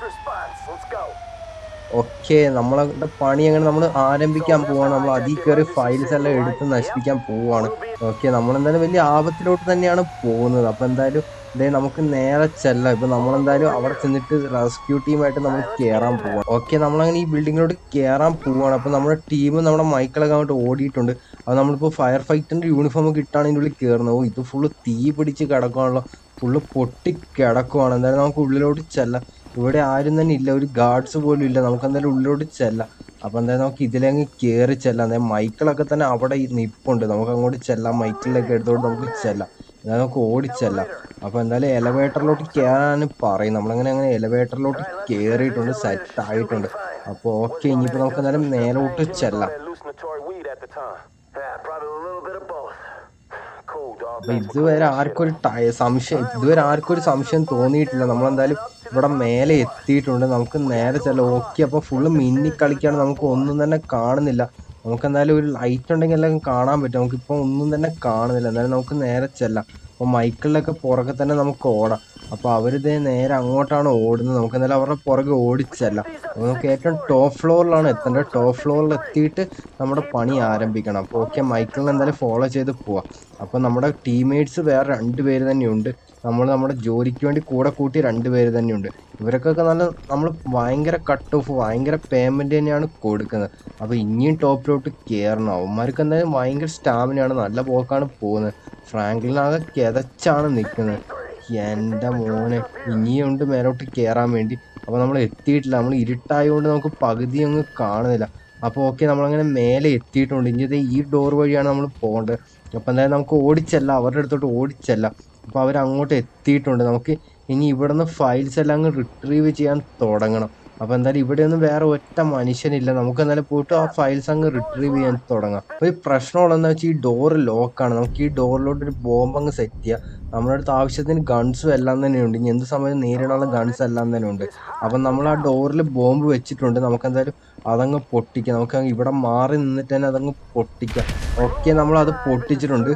ഓക്കെ നമ്മളെ പണി അങ്ങനെ നമ്മൾ ആരംഭിക്കാൻ പോവാണ് നമ്മൾ അതിൽ കയറി ഫയൽസ് എല്ലാം എടുത്ത് നശിപ്പിക്കാൻ പോവാണ് ഓക്കെ നമ്മളെന്തായാലും വലിയ ആപത്തിലോട്ട് തന്നെയാണ് പോകുന്നത് അപ്പൊ എന്തായാലും ഇതേ നമുക്ക് നേരെ ചെല്ലാം ഇപ്പൊ നമ്മളെന്തായാലും അവിടെ ചെന്നിട്ട് റെസ്ക്യൂ ടീമായിട്ട് നമ്മൾ കയറാൻ പോവാണ് ഓക്കെ നമ്മളങ്ങനെ ഈ ബിൽഡിങ്ങിലോട്ട് കയറാൻ പോവാണ് അപ്പൊ നമ്മുടെ ടീം നമ്മുടെ മൈക്കിളൊക്കെ അങ്ങോട്ട് ഓടിയിട്ടുണ്ട് അത് നമ്മളിപ്പോൾ ഫയർ ഫൈറ്ററിന്റെ യൂണിഫോം ഒക്കെ ഇട്ടാണ് ഇതിൻ്റെ ഉള്ളിൽ കയറുന്നത് ഓ ഇത് ഫുള്ള് തീ പിടിച്ച് കിടക്കുവാണല്ലോ ഫുള്ള് പൊട്ടി കിടക്കുവാണ് എന്തായാലും നമുക്ക് ഉള്ളിലോട്ട് ചെല്ലാം ഇവിടെ ആരും തന്നെ ഇല്ല ഒരു ഗാർഡ്സ് പോലും ഇല്ല നമുക്ക് എന്തായാലും ഉള്ളിലോട്ട് ചെല്ലാം അപ്പൊ എന്തായാലും നമുക്ക് ഇതിലങ്ങ് കയറി ചെല്ലാം അതായത് മൈക്കിളൊക്കെ തന്നെ അവിടെ ഈ നിപ്പുണ്ട് നമുക്ക് അങ്ങോട്ട് ചെല്ലാം മൈക്കിളിലൊക്കെ എടുത്തോണ്ട് നമുക്ക് ചെല്ലാം എന്തായാലും നമുക്ക് ഓടിച്ചെല്ലാം അപ്പൊ എന്തായാലും എലവേറ്ററിലോട്ട് കയറാനാണ് പറയും നമ്മളങ്ങനെ അങ്ങനെ എലവേറ്ററിലോട്ട് കയറിയിട്ടുണ്ട് സെറ്റ് ആയിട്ടുണ്ട് അപ്പൊ ഓക്കെ ഇനിയിപ്പോ നമുക്ക് എന്തായാലും നേരോട്ട് ചെല്ലാം hallucinatory weed at the time. Yeah, probably a little bit of both. Cool. അപ്പൊ ഇതുവരെ ആർക്കും ഒരു ടയ- സംശയം ഇതുവരെ ആർക്കും ഒരു സംശയം തോന്നിയിട്ടില്ല നമ്മളെന്തായാലും ഇവിടെ മേലെ എത്തിയിട്ടുണ്ട് നമുക്ക് നേരെ ചെല്ലാം ഓക്കെ അപ്പൊ ഫുള്ള് മിന്നി കളിക്കാണ് നമുക്ക് ഒന്നും തന്നെ കാണുന്നില്ല നമുക്ക് എന്തായാലും ഒരു ലൈറ്റ് ഉണ്ടെങ്കിൽ എല്ലാം കാണാൻ പറ്റും നമുക്കിപ്പോൾ ഒന്നും തന്നെ കാണുന്നില്ല എന്തായാലും നമുക്ക് നേരെ ചെല്ലാം അപ്പോൾ മൈക്കിളിലൊക്കെ പുറകെ തന്നെ നമുക്ക് ഓടാം അപ്പോൾ അവരിതേ നേരെ അങ്ങോട്ടാണ് ഓടുന്നത് നമുക്ക് എന്തായാലും അവരുടെ പുറകെ ഓടിച്ചല്ല അപ്പോൾ നമുക്ക് ഏറ്റവും ടോപ്പ് ഫ്ലോറിലാണ് എത്തേണ്ടത് ടോപ്പ് ഫ്ലോറിൽ എത്തിയിട്ട് നമ്മുടെ പണി ആരംഭിക്കണം അപ്പോൾ ഓക്കെ മൈക്കിളിനെ എന്തായാലും ഫോളോ ചെയ്ത് പോവാം അപ്പോൾ നമ്മുടെ ടീംമേറ്റ്സ് വേറെ രണ്ട് പേര് തന്നെയുണ്ട് നമ്മൾ നമ്മുടെ ജോലിക്ക് വേണ്ടി കൂടെ കൂട്ടി രണ്ട് പേര് തന്നെയുണ്ട് ഇവർക്കൊക്കെ നല്ല നമ്മൾ ഭയങ്കര കട്ട് ഓഫ് ഭയങ്കര പേയ്മെൻറ്റ് തന്നെയാണ് കൊടുക്കുന്നത് അപ്പോൾ ഇനിയും ടോപ്പിലോട്ട് കയറണം അവന്മാർക്ക് എന്തായാലും ഭയങ്കര സ്റ്റാമിനയാണ് നല്ല പോക്കാണ് പോകുന്നത് ഫ്രാങ്ക്ലിനാകെ കിതച്ചാണ് നിൽക്കുന്നത് എൻ്റെ മോനെ ഇനിയുണ്ട് മേലോട്ട് കയറാൻ വേണ്ടി അപ്പോൾ നമ്മൾ എത്തിയിട്ടില്ല നമ്മൾ ഇരുട്ടായതുകൊണ്ട് നമുക്ക് പകുതി അങ്ങ് കാണുന്നില്ല അപ്പോൾ ഓക്കെ നമ്മളങ്ങനെ മേലെ എത്തിയിട്ടുണ്ട് ഇനി ഇത് ഈ ഡോർ വഴിയാണ് നമ്മൾ പോകേണ്ടത് അപ്പോൾ എന്തായാലും നമുക്ക് ഓടിച്ചല്ല അവരുടെ അടുത്തോട്ട് ഓടിച്ചല്ല അപ്പോൾ അവർ അങ്ങോട്ട് എത്തിയിട്ടുണ്ട് നമുക്ക് ഇനി ഇവിടുന്ന് ഫയൽസ് എല്ലാം അങ്ങ് റിട്രീവ് ചെയ്യാൻ തുടങ്ങണം അപ്പോൾ എന്തായാലും ഇവിടെയൊന്നും വേറെ ഒറ്റ മനുഷ്യനില്ല നമുക്ക് എന്തായാലും പോയിട്ട് ആ ഫയൽസ് അങ്ങ് റിട്രീവ് ചെയ്യാൻ തുടങ്ങാം അപ്പോൾ ഈ പ്രശ്നമുള്ളതെന്ന് വെച്ചാൽ ഈ ഡോറ് ലോക്കാണ് നമുക്ക് ഈ ഡോറിലോട്ട് ഒരു ബോംബ് അങ്ങ് സെറ്റ് ചെയ്യാം നമ്മുടെ അടുത്ത് ആവശ്യത്തിന് ഗൺസും എല്ലാം തന്നെയുണ്ട് ഇനി എന്ത് സമയം നേരിടാനുള്ള ഗൺസ് എല്ലാം തന്നെ ഉണ്ട് അപ്പം നമ്മൾ ആ ഡോറിൽ ബോംബ് വെച്ചിട്ടുണ്ട് നമുക്ക് എന്തായാലും അതങ്ങ് പൊട്ടിക്കാം നമുക്ക് അങ്ങ് ഇവിടെ മാറി നിന്നിട്ട് തന്നെ അതങ്ങ് പൊട്ടിക്കാം ഓക്കെ നമ്മൾ അത് പൊട്ടിച്ചിട്ടുണ്ട്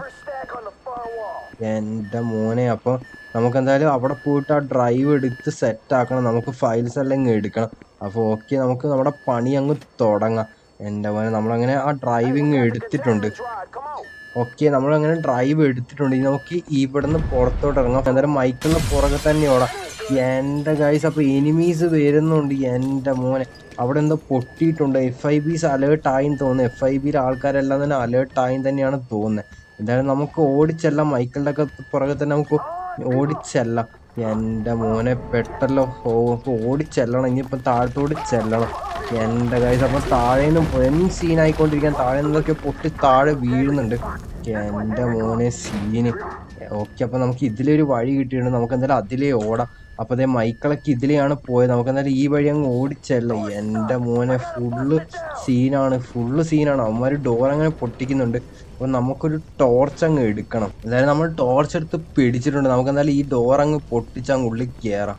എൻ്റെ മോനെ അപ്പോൾ നമുക്ക് എന്തായാലും അവിടെ പോയിട്ട് ആ ഡ്രൈവ് എടുത്ത് സെറ്റ് ആക്കണം നമുക്ക് ഫയൽസ് എല്ലാം ഇങ്ങ് എടുക്കണം അപ്പോൾ ഓക്കെ നമുക്ക് നമ്മുടെ പണി അങ്ങ് തുടങ്ങാം എൻ്റെ മോനെ നമ്മളങ്ങനെ ആ ഡ്രൈവിങ് എടുത്തിട്ടുണ്ട് ഓക്കെ നമ്മളങ്ങനെ ഡ്രൈവ് എടുത്തിട്ടുണ്ട് ഇനി നമുക്ക് ഇവിടുന്ന് പുറത്തോട്ട് ഇറങ്ങാം എന്തായാലും മൈക്കിളിന് പുറകെ തന്നെ ഓടാം എൻ്റെ ഗൈസ് അപ്പോൾ എനിമീസ് വരുന്നുണ്ട് എൻ്റെ മോനെ അവിടെ എന്തോ പൊട്ടിയിട്ടുണ്ട് എഫ് ഐ ബീസ് അലേർട്ട് ആയിന്ന് തോന്നുന്നു എഫ് ഐ ബിയിലെ ആൾക്കാരെല്ലാം തന്നെ അലേർട്ട് ആയി തന്നെയാണ് തോന്നുന്നത് എന്തായാലും നമുക്ക് ഓടിച്ചെല്ലാം മൈക്കിളിൻ്റെ ഒക്കെ പുറകെ തന്നെ നമുക്ക് ഓടിച്ചെല്ലാം എൻ്റെ മോനെ പെട്ടല്ലോ ഓ ഇപ്പൊ ഓടിച്ചെല്ലണം ഇനിയിപ്പം താഴത്തോട് ചെല്ലണം എൻ്റെ കൈസ് അപ്പം താഴെ നിന്ന് എൻ സീനായിക്കൊണ്ടിരിക്കാൻ താഴെ നിന്നൊക്കെ പൊട്ടി താഴെ വീഴുന്നുണ്ട് എൻ്റെ മോനെ സീന് ഓക്കെ അപ്പം നമുക്ക് ഇതിലൊരു വഴി കിട്ടിയിട്ടുണ്ട് നമുക്ക് എന്തായാലും അതിലേ ഓടാം അപ്പോൾ അതേ മൈക്കിളൊക്കെ ഇതിലെയാണ് പോയത് നമുക്ക് എന്തായാലും ഈ വഴി അങ്ങ് ഓടിച്ചല്ല എൻ്റെ മോനെ ഫുള്ള് സീനാണ് ഫുള്ള് സീനാണ് അവന്മാർ ഡോർ അങ്ങനെ പൊട്ടിക്കുന്നുണ്ട് അപ്പോൾ നമുക്കൊരു ടോർച്ച് അങ്ങ് എടുക്കണം എന്തായാലും നമ്മൾ ടോർച്ച് എടുത്ത് പിടിച്ചിട്ടുണ്ട് നമുക്ക് എന്തായാലും ഈ ഡോർ അങ്ങ് പൊട്ടിച്ച് അങ്ങ് ഉള്ളിൽ കയറാം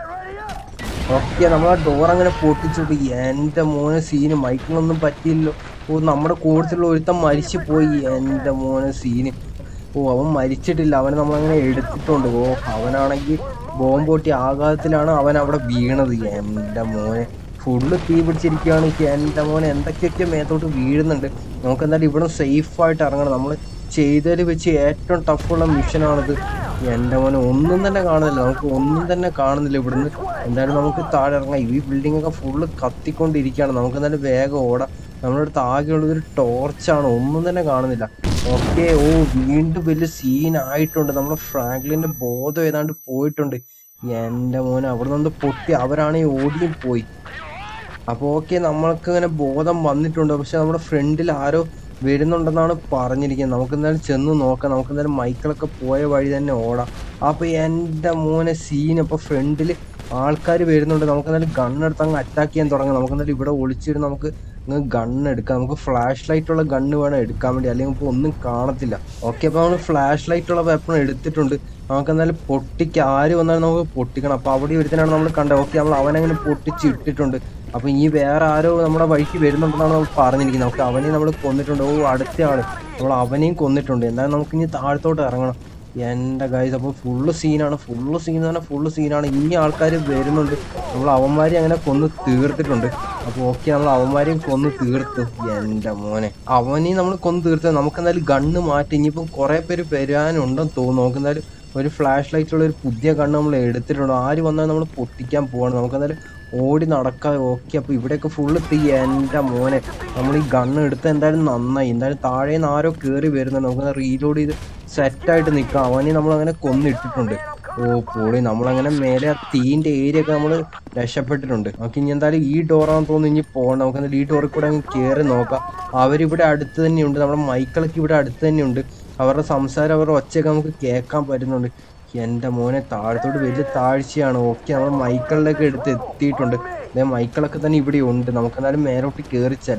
ഓക്കെ നമ്മൾ ആ ഡോർ അങ്ങനെ പൊട്ടിച്ചിട്ട് എൻ്റെ മോനെ സീന് മൈക്കിളൊന്നും പറ്റിയില്ലല്ലോ ഓ നമ്മുടെ കൂട്ടത്തിലുള്ള ഒരുത്തൻ മരിച്ചു പോയി എൻ്റെ മോനെ സീന് ഓ അവൻ മരിച്ചിട്ടില്ല അവനെ നമ്മളങ്ങനെ എടുത്തിട്ടുണ്ട് ഓ അവനാണെങ്കിൽ ബോംബ് പൊട്ടി ആഘാതത്തിലാണ് അവൻ അവിടെ വീണത് എൻ്റെ മോനെ ഫുള്ള് തീ പിടിച്ചിരിക്കുകയാണ് എൻ്റെ മോനെ എന്തൊക്കെയൊക്കെ മേത്തോട്ട് വീഴുന്നുണ്ട് നമുക്ക് എന്തായാലും ഇവിടെ സേഫായിട്ട് ഇറങ്ങണം നമ്മൾ ചെയ്തതിൽ വെച്ച് ഏറ്റവും ടഫുള്ള മിഷനാണിത് എൻ്റെ മോനെ ഒന്നും തന്നെ കാണുന്നില്ല നമുക്ക് ഒന്നും തന്നെ കാണുന്നില്ല ഇവിടുന്ന് എന്തായാലും നമുക്ക് താഴെ ഇറങ്ങാം ഈ ബിൽഡിംഗ് ഒക്കെ ഫുള്ള് കത്തിക്കൊണ്ടിരിക്കുകയാണ് നമുക്ക് എന്തായാലും വേഗം ഓടാം നമ്മുടെ അടുത്ത് ആകെയുള്ളത് ഒരു ടോർച്ചാണ് ഒന്നും തന്നെ കാണുന്നില്ല ഓക്കെ ഓ വീണ്ടും വലിയ സീനായിട്ടുണ്ട് നമ്മുടെ ഫ്രാങ്ക്ലിൻ്റെ ബോധം ഏതാണ്ട് പോയിട്ടുണ്ട് എൻ്റെ മോനെ അവിടെ നിന്ന് പൊട്ടി അവരാണെങ്കിൽ ഓടിയും പോയി അപ്പോൾ ഓക്കെ നമ്മൾക്ക് ഇങ്ങനെ ബോധം വന്നിട്ടുണ്ട് പക്ഷെ നമ്മുടെ ഫ്രണ്ടിൽ ആരോ വരുന്നുണ്ടെന്നാണ് പറഞ്ഞിരിക്കുന്നത് നമുക്ക് എന്തായാലും ചെന്ന് നോക്കാം നമുക്ക് എന്തായാലും മൈക്കിളൊക്കെ പോയ വഴി തന്നെ ഓടാം അപ്പോൾ എൻ്റെ മോനെ സീൻ അപ്പോൾ ഫ്രണ്ടിൽ ആൾക്കാർ വരുന്നുണ്ട് നമുക്ക് എന്തായാലും ഗണ്ണെടുത്ത് അങ്ങ് അറ്റാക്ക് ചെയ്യാൻ തുടങ്ങാം നമുക്ക് എന്തായാലും ഇവിടെ ഒളിച്ചിരുന്ന് നമുക്ക് അങ്ങ് ഗണ്ണ് എടുക്കാം നമുക്ക് ഫ്ലാഷ് ലൈറ്റുള്ള ഗണ്ണ് വേണം എടുക്കാൻ വേണ്ടി അല്ലെങ്കിൽ ഇപ്പോൾ ഒന്നും കാണത്തില്ല ഓക്കെ അപ്പോൾ നമ്മൾ ഫ്ലാഷ് ലൈറ്റുള്ള വെപ്പൺ എടുത്തിട്ടുണ്ട് നമുക്ക് എന്തായാലും പൊട്ടിക്ക് ആര് വന്നാലും നമുക്ക് പൊട്ടിക്കണം അപ്പോൾ അവിടെ ഒരുത്തനാണ് നമ്മൾ കണ്ടത് ഓക്കെ നമ്മൾ അവനങ്ങനെ പൊട്ടിച്ച് ഇട്ടിട്ടുണ്ട് അപ്പോൾ ഇനി വേറെ ആരോ നമ്മുടെ വഴിക്ക് വരുന്നുണ്ടെന്നാണ് നമ്മൾ പറഞ്ഞിരിക്കുന്നത് നമുക്ക് അവനെയും നമ്മൾ കൊന്നിട്ടുണ്ട് ഓ അടുത്ത ആള് നമ്മൾ അവനെയും കൊന്നിട്ടുണ്ട് എന്തായാലും നമുക്ക് ഇനി താഴത്തോട്ട് ഇറങ്ങണം എൻ്റെ ഗൈസ് അപ്പോൾ ഫുള്ള് സീനാണ് ഫുള്ള് സീൻ എന്ന് പറഞ്ഞാൽ ഫുള്ള് സീനാണ് ഇനി ആൾക്കാർ വരുന്നുണ്ട് നമ്മൾ അവന്മാരെ അങ്ങനെ കൊന്ന് തീർത്തിട്ടുണ്ട് അപ്പോൾ ഓക്കെ നമ്മൾ അവന്മാരെയും കൊന്ന് തീർത്തു എൻ്റെ മോനെ അവനെയും നമ്മൾ കൊന്ന് തീർത്തത് നമുക്ക് എന്തായാലും ഗണ്ണ് മാറ്റി ഇനിയിപ്പം കുറേ പേര് വരാനുണ്ടെന്ന് തോന്നുന്നു നമുക്ക് എന്തായാലും ഒരു ഫ്ലാഷ് ലൈറ്റുള്ള ഒരു പുതിയ കണ്ണ് നമ്മൾ എടുത്തിട്ടുണ്ട് ആര് വന്നാലും നമ്മൾ പൊട്ടിക്കാൻ പോവാണ് നമുക്ക് എന്തായാലും ഓടി നടക്കാം ഓക്കെ അപ്പോൾ ഇവിടെയൊക്കെ ഫുള്ള് തീ എൻ്റെ മോനെ നമ്മൾ ഈ ഗണ്ണ് എടുത്ത് എന്തായാലും നന്നായി എന്തായാലും താഴെ നിന്ന് ആരോ കയറി വരുന്നുണ്ട് നമുക്ക് റീലോഡ് ചെയ്ത് സെറ്റായിട്ട് നിൽക്കാം അവനെ നമ്മൾ അങ്ങനെ കൊന്നിട്ടിട്ടുണ്ട് ഓ പൊളി നമ്മളങ്ങനെ മേലെ ആ തീൻ്റെ ഏരിയ ഒക്കെ നമ്മൾ രക്ഷപ്പെട്ടിട്ടുണ്ട് നമുക്ക് ഇനി എന്തായാലും ഈ ഡോറാണെന്ന് തോന്നുന്നു ഇനി പോകണം നമുക്ക് എന്തായാലും ഈ ഡോറിൽ കൂടെ അങ്ങ് കയറി നോക്കാം അവരിവിടെ അടുത്ത് തന്നെയുണ്ട് നമ്മുടെ മൈക്കിളൊക്കെ ഇവിടെ അടുത്ത് തന്നെയുണ്ട് അവരുടെ സംസാരം അവരുടെ ഒച്ചയൊക്കെ നമുക്ക് കേൾക്കാൻ പറ്റുന്നുണ്ട് എൻ്റെ മോനെ താഴത്തോട്ട് വലിയ താഴ്ചയാണ് ഓക്കെ നമ്മൾ മൈക്കിളിലേക്ക് എടുത്ത് എത്തിയിട്ടുണ്ട് അതേ മൈക്കിളൊക്കെ തന്നെ ഇവിടെ ഉണ്ട് നമുക്ക് എന്നാലും മേലോട്ട് കയറി ചെല്ലാം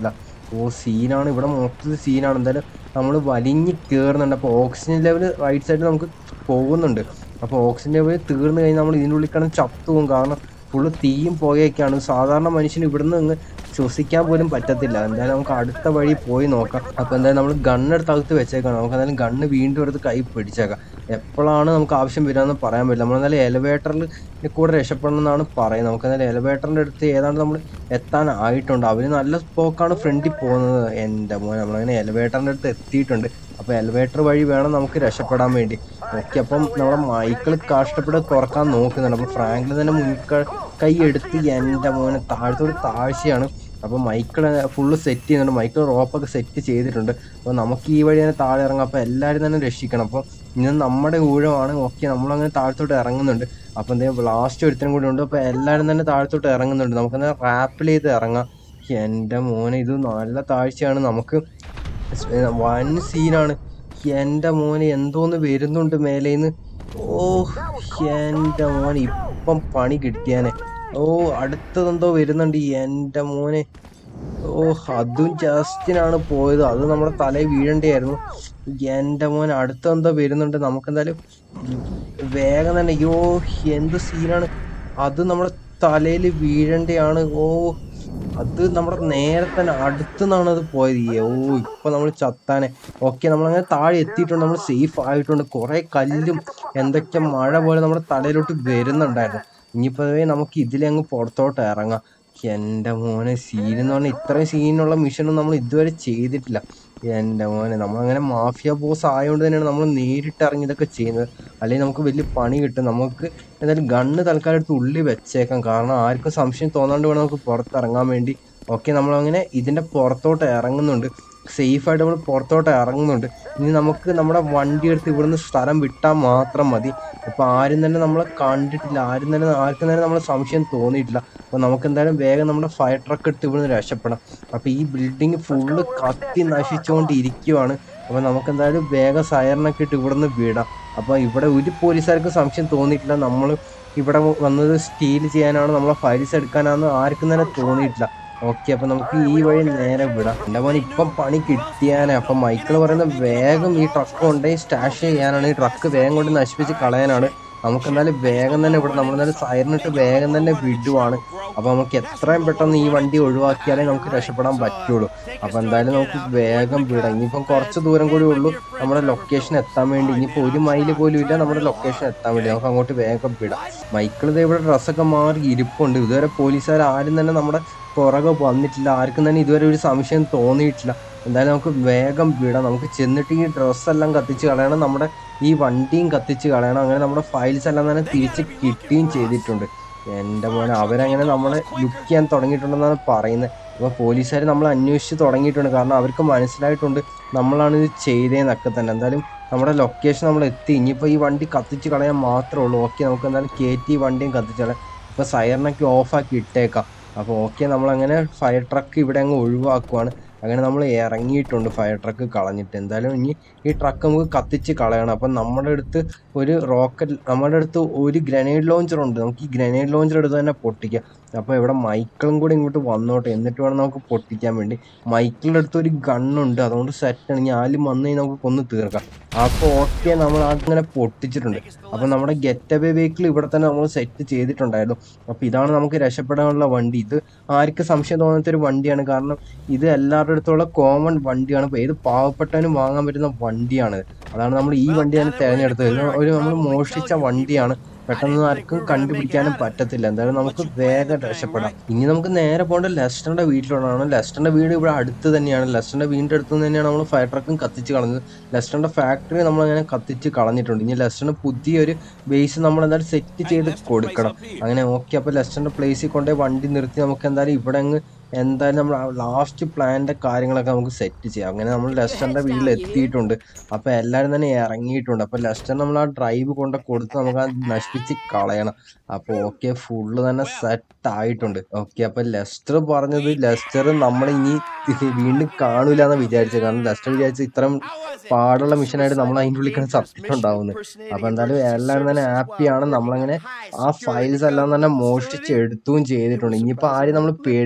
ഓ സീനാണ് ഇവിടെ മൊത്തത്തിൽ സീനാണ് എന്തായാലും നമ്മൾ വലിഞ്ഞ് കയറുന്നുണ്ട് അപ്പോൾ ഓക്സിജൻ ലെവൽ റൈറ്റ് സൈഡിൽ നമുക്ക് പോകുന്നുണ്ട് അപ്പോൾ ഓക്സിജൻ ലെവൽ തീർന്നു കഴിഞ്ഞാൽ നമ്മൾ ഇതിൻ്റെ ഉള്ളിൽ കിടന്ന് ചത്തു പോകും കാരണം ഫുള്ള് തീയും പുകയൊക്കെയാണ് സാധാരണ മനുഷ്യന് ഇവിടുന്ന് അങ്ങ് ശ്വസിക്കാൻ പോലും പറ്റത്തില്ല എന്തായാലും നമുക്ക് അടുത്ത വഴി പോയി നോക്കാം അപ്പോൾ എന്തായാലും നമ്മൾ ഗണ്ണെടുത്ത് അകത്ത് വെച്ചേക്കാം നമുക്ക് എന്തായാലും ഗണ്ണ് വീണ്ടും എടുത്ത് കൈ പിടിച്ചേക്കാം എപ്പോഴാണ് നമുക്ക് ആവശ്യം വരികയെന്ന് പറയാൻ പറ്റില്ല നമ്മൾ എന്തായാലും എലവേറ്ററിൽ കൂടെ രക്ഷപ്പെടണം എന്നാണ് പറയുന്നത് നമുക്ക് എന്തായാലും എലവേറ്ററിൻ്റെ അടുത്ത് ഏതാണ്ട് നമ്മൾ എത്താനായിട്ടുണ്ട് അവർ നല്ല പോക്കാണ് ഫ്രണ്ടിൽ പോകുന്നത് എൻ്റെ മോനെ നമ്മളങ്ങനെ എലവേറ്ററിൻ്റെ അടുത്ത് എത്തിയിട്ടുണ്ട് അപ്പോൾ എലവേറ്റർ വഴി വേണം നമുക്ക് രക്ഷപ്പെടാൻ വേണ്ടി ഓക്കെ അപ്പം നമ്മുടെ മൈക്കിൾ കഷ്ടപ്പെട്ട് തുറക്കാൻ നോക്കുന്നുണ്ട് അപ്പോൾ ഫ്രാങ്കിൽ തന്നെ മുൻക കൈ എടുത്ത് എൻ്റെ മോനെ താഴത്തൊരു താഴ്ചയാണ് അപ്പോൾ മൈക്കിൾ ഫുള്ള് സെറ്റ് ചെയ്യുന്നുണ്ട് മൈക്കിൾ റോപ്പൊക്കെ സെറ്റ് ചെയ്തിട്ടുണ്ട് അപ്പോൾ നമുക്ക് ഈ വഴി തന്നെ താഴെ ഇറങ്ങാം അപ്പോൾ എല്ലാവരും തന്നെ രക്ഷിക്കണം അപ്പോൾ ഇന്ന് നമ്മുടെ ഊഴമാണ് ഓക്കെ നമ്മളങ്ങനെ താഴത്തോട്ട് ഇറങ്ങുന്നുണ്ട് അപ്പോൾ എന്തെങ്കിലും ലാസ്റ്റ് ഒരുത്തനും കൂടി ഉണ്ട് അപ്പോൾ എല്ലാവരും തന്നെ താഴത്തോട്ട് ഇറങ്ങുന്നുണ്ട് നമുക്കെന്നാൽ റാപ്പിൽ ചെയ്ത് ഇറങ്ങാം എൻ്റെ മോനെ ഇത് നല്ല താഴ്ചയാണ് നമുക്ക് വൻ സീനാണ് എൻ്റെ മോനെ എന്തോന്ന് വരുന്നുണ്ട് മേലേന്ന് ഓ എൻ്റെ മോനെ ഇപ്പം പണി കിട്ടിയാനെ ഓ അടുത്തതെന്തോ വരുന്നുണ്ട് എൻ്റെ മോനെ ഓ അതും ജസ്റ്റിനാണ് പോയത് അത് നമ്മുടെ തലയിൽ വീഴണ്ടായിരുന്നു എൻ്റെ മോനെ അടുത്തെന്തോ വരുന്നുണ്ട് നമുക്കെന്തായാലും വേഗം തന്നെ അയ്യോ എന്ത് സീനാണ് അത് നമ്മുടെ തലയിൽ വീഴണ്ടയാണ് ഓ അത് നമ്മുടെ നേരെ തന്നെ അടുത്ത് നിന്നാണ് അത് പോയത് ഓ ഇപ്പൊ നമ്മൾ ചത്താനെ ഓക്കെ നമ്മളങ്ങനെ താഴെ എത്തിയിട്ടുണ്ട് നമ്മൾ സേഫ് ആയിട്ടുണ്ട് കുറെ കല്ലും എന്തൊക്കെ മഴ പോലെ നമ്മുടെ തലയിലോട്ട് വരുന്നുണ്ടായിരുന്നു ഇനിയിപ്പോ നമുക്ക് ഇതിലെ അങ്ങ് പുറത്തോട്ട് ഇറങ്ങാം എൻ്റെ മോനെ സീൻ എന്ന് പറഞ്ഞാൽ ഇത്രയും സീനുള്ള മിഷനും നമ്മൾ ഇതുവരെ ചെയ്തിട്ടില്ല എൻ്റെ മോനെ നമ്മളങ്ങനെ മാഫിയ ബോസ് ആയതുകൊണ്ട് തന്നെയാണ് നമ്മൾ നേരിട്ട് ഇറങ്ങി ഇതൊക്കെ ചെയ്യുന്നത് അല്ലെങ്കിൽ നമുക്ക് വലിയ പണി കിട്ടും നമുക്ക് എന്തായാലും ഗണ്ണ് തൽക്കാലം എടുത്ത് ഉള്ളിൽ വെച്ചേക്കാം കാരണം ആർക്കും സംശയം തോന്നാണ്ട് വേണം നമുക്ക് പുറത്തിറങ്ങാൻ വേണ്ടി ഓക്കെ നമ്മളങ്ങനെ ഇതിൻ്റെ പുറത്തോട്ട് ഇറങ്ങുന്നുണ്ട് സേഫായിട്ട് നമ്മൾ പുറത്തോട്ട് ഇറങ്ങുന്നുണ്ട് ഇനി നമുക്ക് നമ്മുടെ വണ്ടി എടുത്ത് ഇവിടുന്ന് സ്ഥലം വിട്ടാൽ മാത്രം മതി ഇപ്പം ആരും തന്നെ നമ്മളെ കണ്ടിട്ടില്ല ആരും തന്നെ ആർക്കും തന്നെ നമ്മളെ സംശയം തോന്നിയിട്ടില്ല അപ്പോൾ നമുക്ക് എന്തായാലും വേഗം നമ്മുടെ ഫയർ ട്രക്ക് എടുത്ത് ഇവിടുന്ന് രക്ഷപ്പെടാം അപ്പോൾ ഈ ബിൽഡിങ് ഫുള്ള് കത്തി നശിച്ചുകൊണ്ടിരിക്കുവാണ് അപ്പോൾ നമുക്ക് എന്തായാലും വേഗം സയറിനൊക്കെ ഇട്ട് ഇവിടുന്ന് വിടാം അപ്പോൾ ഇവിടെ ഒരു പോലീസുകാർക്കും സംശയം തോന്നിയിട്ടില്ല നമ്മൾ ഇവിടെ വന്നത് സ്റ്റീൽ ചെയ്യാനാണ് നമ്മളെ ഫയൽസ് എടുക്കാനാണെന്ന് ആർക്കും തന്നെ തോന്നിയിട്ടില്ല ഓക്കെ അപ്പൊ നമുക്ക് ഈ വഴി നേരെ വിടാം എൻ്റെ മോൻ ഇപ്പം പണി കിട്ടിയാനെ അപ്പൊ മൈക്കിൾ പറയുന്ന വേഗം ഈ ട്രക്ക് കൊണ്ടുപോയി സ്റ്റാഷ് ചെയ്യാനാണ് ഈ ട്രക്ക് വേഗം കൊണ്ട് നശിപ്പിച്ച് കളയാനാണ് നമുക്ക് എന്തായാലും വേഗം തന്നെ ഇവിടെ നമ്മൾ എന്തായാലും സൈറിനിട്ട് വേഗം തന്നെ വിടുവാണ് അപ്പൊ നമുക്ക് എത്രയും പെട്ടെന്ന് ഈ വണ്ടി ഒഴിവാക്കിയാലേ നമുക്ക് രക്ഷപ്പെടാൻ പറ്റുള്ളൂ അപ്പൊ എന്തായാലും നമുക്ക് വേഗം വിടാം ഇനിയിപ്പം കുറച്ച് ദൂരം കൂടി ഉള്ളൂ നമ്മുടെ ലൊക്കേഷൻ എത്താൻ വേണ്ടി ഇനിയിപ്പോ ഒരു മൈല് പോലും ഇല്ല നമ്മുടെ ലൊക്കേഷൻ എത്താൻ വേണ്ടി നമുക്ക് അങ്ങോട്ട് വേഗം വിടാം മൈക്കിൾ ഇത് ഇവിടെ ഡ്രസ്സൊക്കെ മാറി ഇരിപ്പുണ്ട് ഇതുവരെ പോലീസുകാർ ആരും തന്നെ നമ്മുടെ പുറകെ വന്നിട്ടില്ല ആർക്കും തന്നെ ഇതുവരെ ഒരു സംശയം തോന്നിയിട്ടില്ല എന്തായാലും നമുക്ക് വേഗം വിടാം നമുക്ക് ചെന്നിട്ട് ഈ ഡ്രസ്സെല്ലാം കത്തിച്ച് കളയണം നമ്മുടെ ഈ വണ്ടിയും കത്തിച്ച് കളയണം അങ്ങനെ നമ്മുടെ ഫയൽസ് എല്ലാം തന്നെ തിരിച്ച് കിട്ടുകയും ചെയ്തിട്ടുണ്ട് എൻ്റെ മോനെ അവരങ്ങനെ നമ്മളെ ലുക്ക് ചെയ്യാൻ തുടങ്ങിയിട്ടുണ്ടെന്നാണ് പറയുന്നത് അപ്പോൾ പോലീസുകാർ നമ്മൾ അന്വേഷിച്ച് തുടങ്ങിയിട്ടുണ്ട് കാരണം അവർക്ക് മനസ്സിലായിട്ടുണ്ട് നമ്മളാണ് ഇത് ചെയ്തതെന്നൊക്കെ തന്നെ എന്തായാലും നമ്മുടെ ലൊക്കേഷൻ നമ്മൾ എത്തി ഇനിയിപ്പോൾ ഈ വണ്ടി കത്തിച്ച് കളയാൻ മാത്രമേ ഉള്ളൂ ഓക്കെ നമുക്ക് എന്തായാലും കയറ്റി ഈ വണ്ടിയും കത്തിച്ച് കളയാം ഇപ്പോൾ സൈറിനൊക്കെ ഓഫാക്കി ഇട്ടേക്കാം അപ്പോൾ ഓക്കെ നമ്മളങ്ങനെ ഫയർ ട്രക്ക് ഇവിടെ അങ്ങ് ഒഴിവാക്കുവാണ് അങ്ങനെ നമ്മൾ ഇറങ്ങിയിട്ടുണ്ട് ഫയർ ട്രക്ക് കളഞ്ഞിട്ട് എന്തായാലും ഇനി ഈ ട്രക്ക് നമുക്ക് കത്തിച്ച് കളയണം അപ്പം നമ്മുടെ അടുത്ത് ഒരു റോക്കറ്റ് നമ്മുടെ അടുത്ത് ഒരു ഗ്രനേഡ് ലോഞ്ചർ ഉണ്ട് നമുക്ക് ഈ ഗ്രനേഡ് ലോഞ്ചർ എടുത്ത് തന്നെ പൊട്ടിക്കാം അപ്പോൾ ഇവിടെ മൈക്കിളും കൂടി ഇങ്ങോട്ട് വന്നോട്ടെ എന്നിട്ട് വേണം നമുക്ക് പൊട്ടിക്കാൻ വേണ്ടി മൈക്കിളിൻ്റെ അടുത്ത് ഒരു ഗണ്ണുണ്ട് അതുകൊണ്ട് സെറ്റാണ് ഇനി ആരും വന്നു കഴിഞ്ഞാൽ നമുക്ക് കൊന്ന് തീർക്കാം അപ്പോൾ ഓക്കെ നമ്മൾ അങ്ങനെ പൊട്ടിച്ചിട്ടുണ്ട് അപ്പോൾ നമ്മുടെ ഗെറ്റ് അവേ വെഹിക്കിൾ ഇവിടെ തന്നെ നമ്മൾ സെറ്റ് ചെയ്തിട്ടുണ്ടായിരുന്നു അപ്പോൾ ഇതാണ് നമുക്ക് രക്ഷപ്പെടാനുള്ള വണ്ടി ഇത് ആർക്ക് സംശയം തോന്നാത്ത ഒരു വണ്ടിയാണ് കാരണം ഇത് എല്ലാവരുടെ അടുത്തുള്ള കോമൺ വണ്ടിയാണ് ഇപ്പോൾ ഏത് പാവപ്പെട്ടവനും വാങ്ങാൻ പറ്റുന്ന വണ്ടിയാണ് അതാണ് നമ്മൾ ഈ വണ്ടി തന്നെ തിരഞ്ഞെടുത്തത് ഇത് ഒരു നമ്മൾ മോഷ്ടിച്ച വണ്ടിയാണ് പെട്ടെന്ന് ആർക്കും കണ്ടുപിടിക്കാനും പറ്റത്തില്ല എന്തായാലും നമുക്ക് വേഗം രക്ഷപ്പെടാം ഇനി നമുക്ക് നേരെ പോകേണ്ട ലെസ്റ്ററിന്റെ വീട്ടിലോട്ടാണ് ലെസ്റ്ററിന്റെ വീട് ഇവിടെ അടുത്ത് തന്നെയാണ് ലെസ്റ്ററിന്റെ വീടിന്റെ അടുത്ത് തന്നെയാണ് നമ്മൾ ഫയർ ട്രക്കും കത്തിച്ച് കളഞ്ഞത് ലെസ്റ്ററിന്റെ ഫാക്ടറി നമ്മൾ അങ്ങനെ കത്തിച്ച് കളഞ്ഞിട്ടുണ്ട് ഇനി ലെസ്റ്ററിന് പുതിയൊരു ബേസ് നമ്മൾ എന്തായാലും സെറ്റ് ചെയ്ത് കൊടുക്കണം അങ്ങനെ ഓക്കെ അപ്പോൾ ലെസ്റ്ററിന്റെ പ്ലേസിൽ കൊണ്ടുപോയി വണ്ടി നിർത്തി നമുക്ക് എന്തായാലും ഇവിടെ അങ്ങ് എന്തായാലും നമ്മൾ ലാസ്റ്റ് പ്ലാനിന്റെ കാര്യങ്ങളൊക്കെ നമുക്ക് സെറ്റ് ചെയ്യാം അങ്ങനെ നമ്മൾ ലെസ്റ്ററിന്റെ വീട്ടിൽ എത്തിയിട്ടുണ്ട് അപ്പൊ എല്ലാവരും തന്നെ ഇറങ്ങിയിട്ടുണ്ട് അപ്പൊ ലെസ്റ്റർ നമ്മൾ ആ ഡ്രൈവ് കൊണ്ട് കൊടുത്ത് നമുക്ക് അത് നശിപ്പിച്ച് കളയണം അപ്പൊ ഓക്കെ ഫുള്ള് തന്നെ സെറ്റ് ആയിട്ടുണ്ട് ഓക്കെ അപ്പൊ ലെസ്റ്റർ പറഞ്ഞത് ലെസ്റ്റർ നമ്മൾ ഇനി വീണ്ടും കാണൂല എന്ന് വിചാരിച്ചത് കാരണം ലെസ്റ്റർ വിചാരിച്ച ഇത്രയും പാടുള്ള മിഷനായിട്ട് നമ്മൾ അതിൻ്റെ ഉള്ളിൽ കിടന്ന് സത്യമുണ്ടാവുന്നത് അപ്പൊ എന്തായാലും എല്ലാവരും തന്നെ ഹാപ്പിയാണ് നമ്മളങ്ങനെ ആ ഫയൽസ് എല്ലാം തന്നെ മോഷ്ടിച്ച് എടുത്തുകയും ചെയ്തിട്ടുണ്ട് ഇനിയിപ്പോൾ ആരും നമ്മൾ പേടിക്കാനില്ല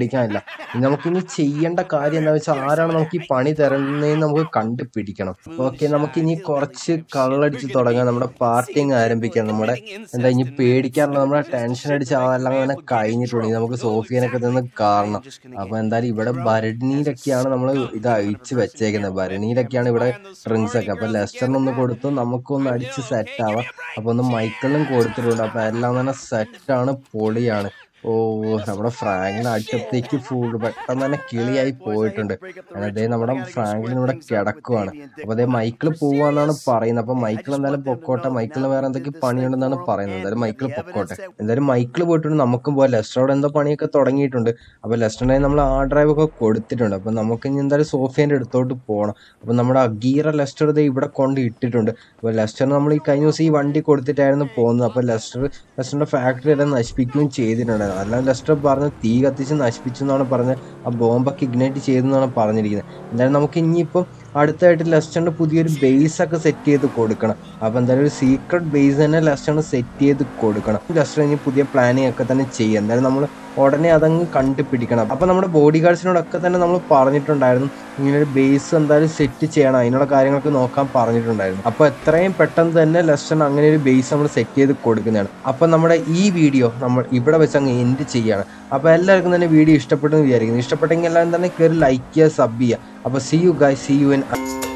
ഇനി നമുക്കിനി ചെയ്യേണ്ട കാര്യം എന്താ വെച്ചാൽ ആരാണ് നമുക്ക് ഈ പണി തരുന്നതെന്ന് നമുക്ക് കണ്ടുപിടിക്കണം ഓക്കെ നമുക്ക് ഇനി കുറച്ച് കള്ളടിച്ച് തുടങ്ങാം നമ്മുടെ പാർട്ടിങ് ആരംഭിക്കാം നമ്മുടെ എന്താ ഇനി പേടിക്കാറുള്ള നമ്മുടെ ടെൻഷൻ അടിച്ച് അതെല്ലാം അങ്ങനെ കഴിഞ്ഞിട്ടുണ്ട് ഇനി നമുക്ക് സോഫിയനൊക്കെ നിന്ന് കാണണം അപ്പൊ എന്തായാലും ഇവിടെ ഭരണിയിലൊക്കെയാണ് നമ്മൾ ഇത് അഴിച്ച് വെച്ചേക്കുന്നത് ഭരണിയിലൊക്കെയാണ് ഇവിടെ ഡ്രിങ്ക്സ് ഒക്കെ അപ്പൊ ലെസ്റ്ററിനൊന്ന് കൊടുത്തു നമുക്കൊന്ന് അടിച്ച് സെറ്റ് ആവാം അപ്പൊ ഒന്ന് മൈക്കിളിനും കൊടുത്തിട്ടുണ്ട് അപ്പൊ എല്ലാം തന്നെ സെറ്റാണ് പൊളിയാണ് ഓ നമ്മുടെ ഫ്രാങ്കിന് അറ്റത്തേക്ക് ഫുൾ പെട്ടെന്ന് തന്നെ കിളിയായി പോയിട്ടുണ്ട് അതേ നമ്മുടെ ഫ്രാങ്കിന് ഇവിടെ കിടക്കുവാണ് അപ്പൊ അതേ മൈക്കിൾ പോവാന്നാണ് പറയുന്നത് അപ്പൊ മൈക്കിൾ എന്തായാലും പൊക്കോട്ടെ മൈക്കിളിന് വേറെ എന്തൊക്കെ പണിയുണ്ടെന്നാണ് പറയുന്നത് എന്തായാലും മൈക്കിൾ പൊക്കോട്ടെ എന്തായാലും മൈക്കിൾ പോയിട്ടുണ്ട് നമുക്കും പോകാം ലെസ്റ്ററോട് എന്തോ പണിയൊക്കെ തുടങ്ങിയിട്ടുണ്ട് അപ്പൊ ലെസ്റ്ററിനെ നമ്മൾ ആ ഡ്രൈവ് ഒക്കെ കൊടുത്തിട്ടുണ്ട് അപ്പൊ നമുക്ക് ഇനി എന്തായാലും സോഫിയന്റെ അടുത്തോട്ട് പോകണം അപ്പൊ നമ്മുടെ അഗീറ ലെസ്റ്റർ ദേ ഇവിടെ കൊണ്ട് ഇട്ടിട്ടുണ്ട് അപ്പൊ ലെസ്റ്ററിന് നമ്മൾ ഈ കഴിഞ്ഞ ദിവസം ഈ വണ്ടി കൊടുത്തിട്ടായിരുന്നു പോകുന്നത് അപ്പൊ ലെസ്റ്റർ ലെസ്റ്ററിന്റെ ഫാക്ടറി എല്ലാം നശിപ്പിക്കുകയും ചെയ്തിട്ടുണ്ട് അല്ലാതെ ലെസ്റ്റർ പറഞ്ഞ് തീ കത്തിച്ച് നശിപ്പിച്ചു എന്നാണ് പറഞ്ഞത് ആ ബോംബൊക്കെ ഇഗ്നൈറ്റ് ചെയ്തെന്നാണ് പറഞ്ഞിരിക്കുന്നത് എന്തായാലും നമുക്ക് ഇനിയിപ്പം അടുത്തായിട്ട് ലെസ്റ്ററിന് പുതിയൊരു ബേസ് ഒക്കെ സെറ്റ് ചെയ്ത് കൊടുക്കണം അപ്പൊ എന്തായാലും ഒരു സീക്രട്ട് ബേസ് തന്നെ ലെസ്റ്ററിന് സെറ്റ് ചെയ്ത് കൊടുക്കണം ലെസ്റ്റർ ഇനി പുതിയ പ്ലാനിങ് ഒക്കെ തന്നെ ചെയ്യും എന്തായാലും നമ്മൾ ഉടനെ അതങ്ങ് കണ്ടുപിടിക്കണം അപ്പൊ നമ്മുടെ ബോഡി ഗാർഡ്സിനോടൊക്കെ തന്നെ നമ്മൾ പറഞ്ഞിട്ടുണ്ടായിരുന്നു ഇങ്ങനെ ഒരു ബേസ് എന്തായാലും സെറ്റ് ചെയ്യണം അതിനുള്ള കാര്യങ്ങളൊക്കെ നോക്കാൻ പറഞ്ഞിട്ടുണ്ടായിരുന്നു അപ്പൊ എത്രയും പെട്ടെന്ന് തന്നെ ലെസ്റ്ററിന് അങ്ങനെ ഒരു ബേസ് നമ്മൾ സെറ്റ് ചെയ്ത് കൊടുക്കുന്നതാണ് അപ്പൊ നമ്മുടെ ഈ വീഡിയോ നമ്മൾ ഇവിടെ വെച്ച് അങ്ങ് എൻഡ് ചെയ്യാണ് അപ്പൊ എല്ലാവർക്കും തന്നെ വീഡിയോ ഇഷ്ടപ്പെട്ടെന്ന് വിചാരിക്കുന്നു ഇഷ്ടപ്പെട്ടെങ്കിൽ എല്ലാവരും തന്നെ കയറി ലൈക്ക് ചെയ്യുക സബ് ചെയ്യുക അപ്പൊ see you guy see you in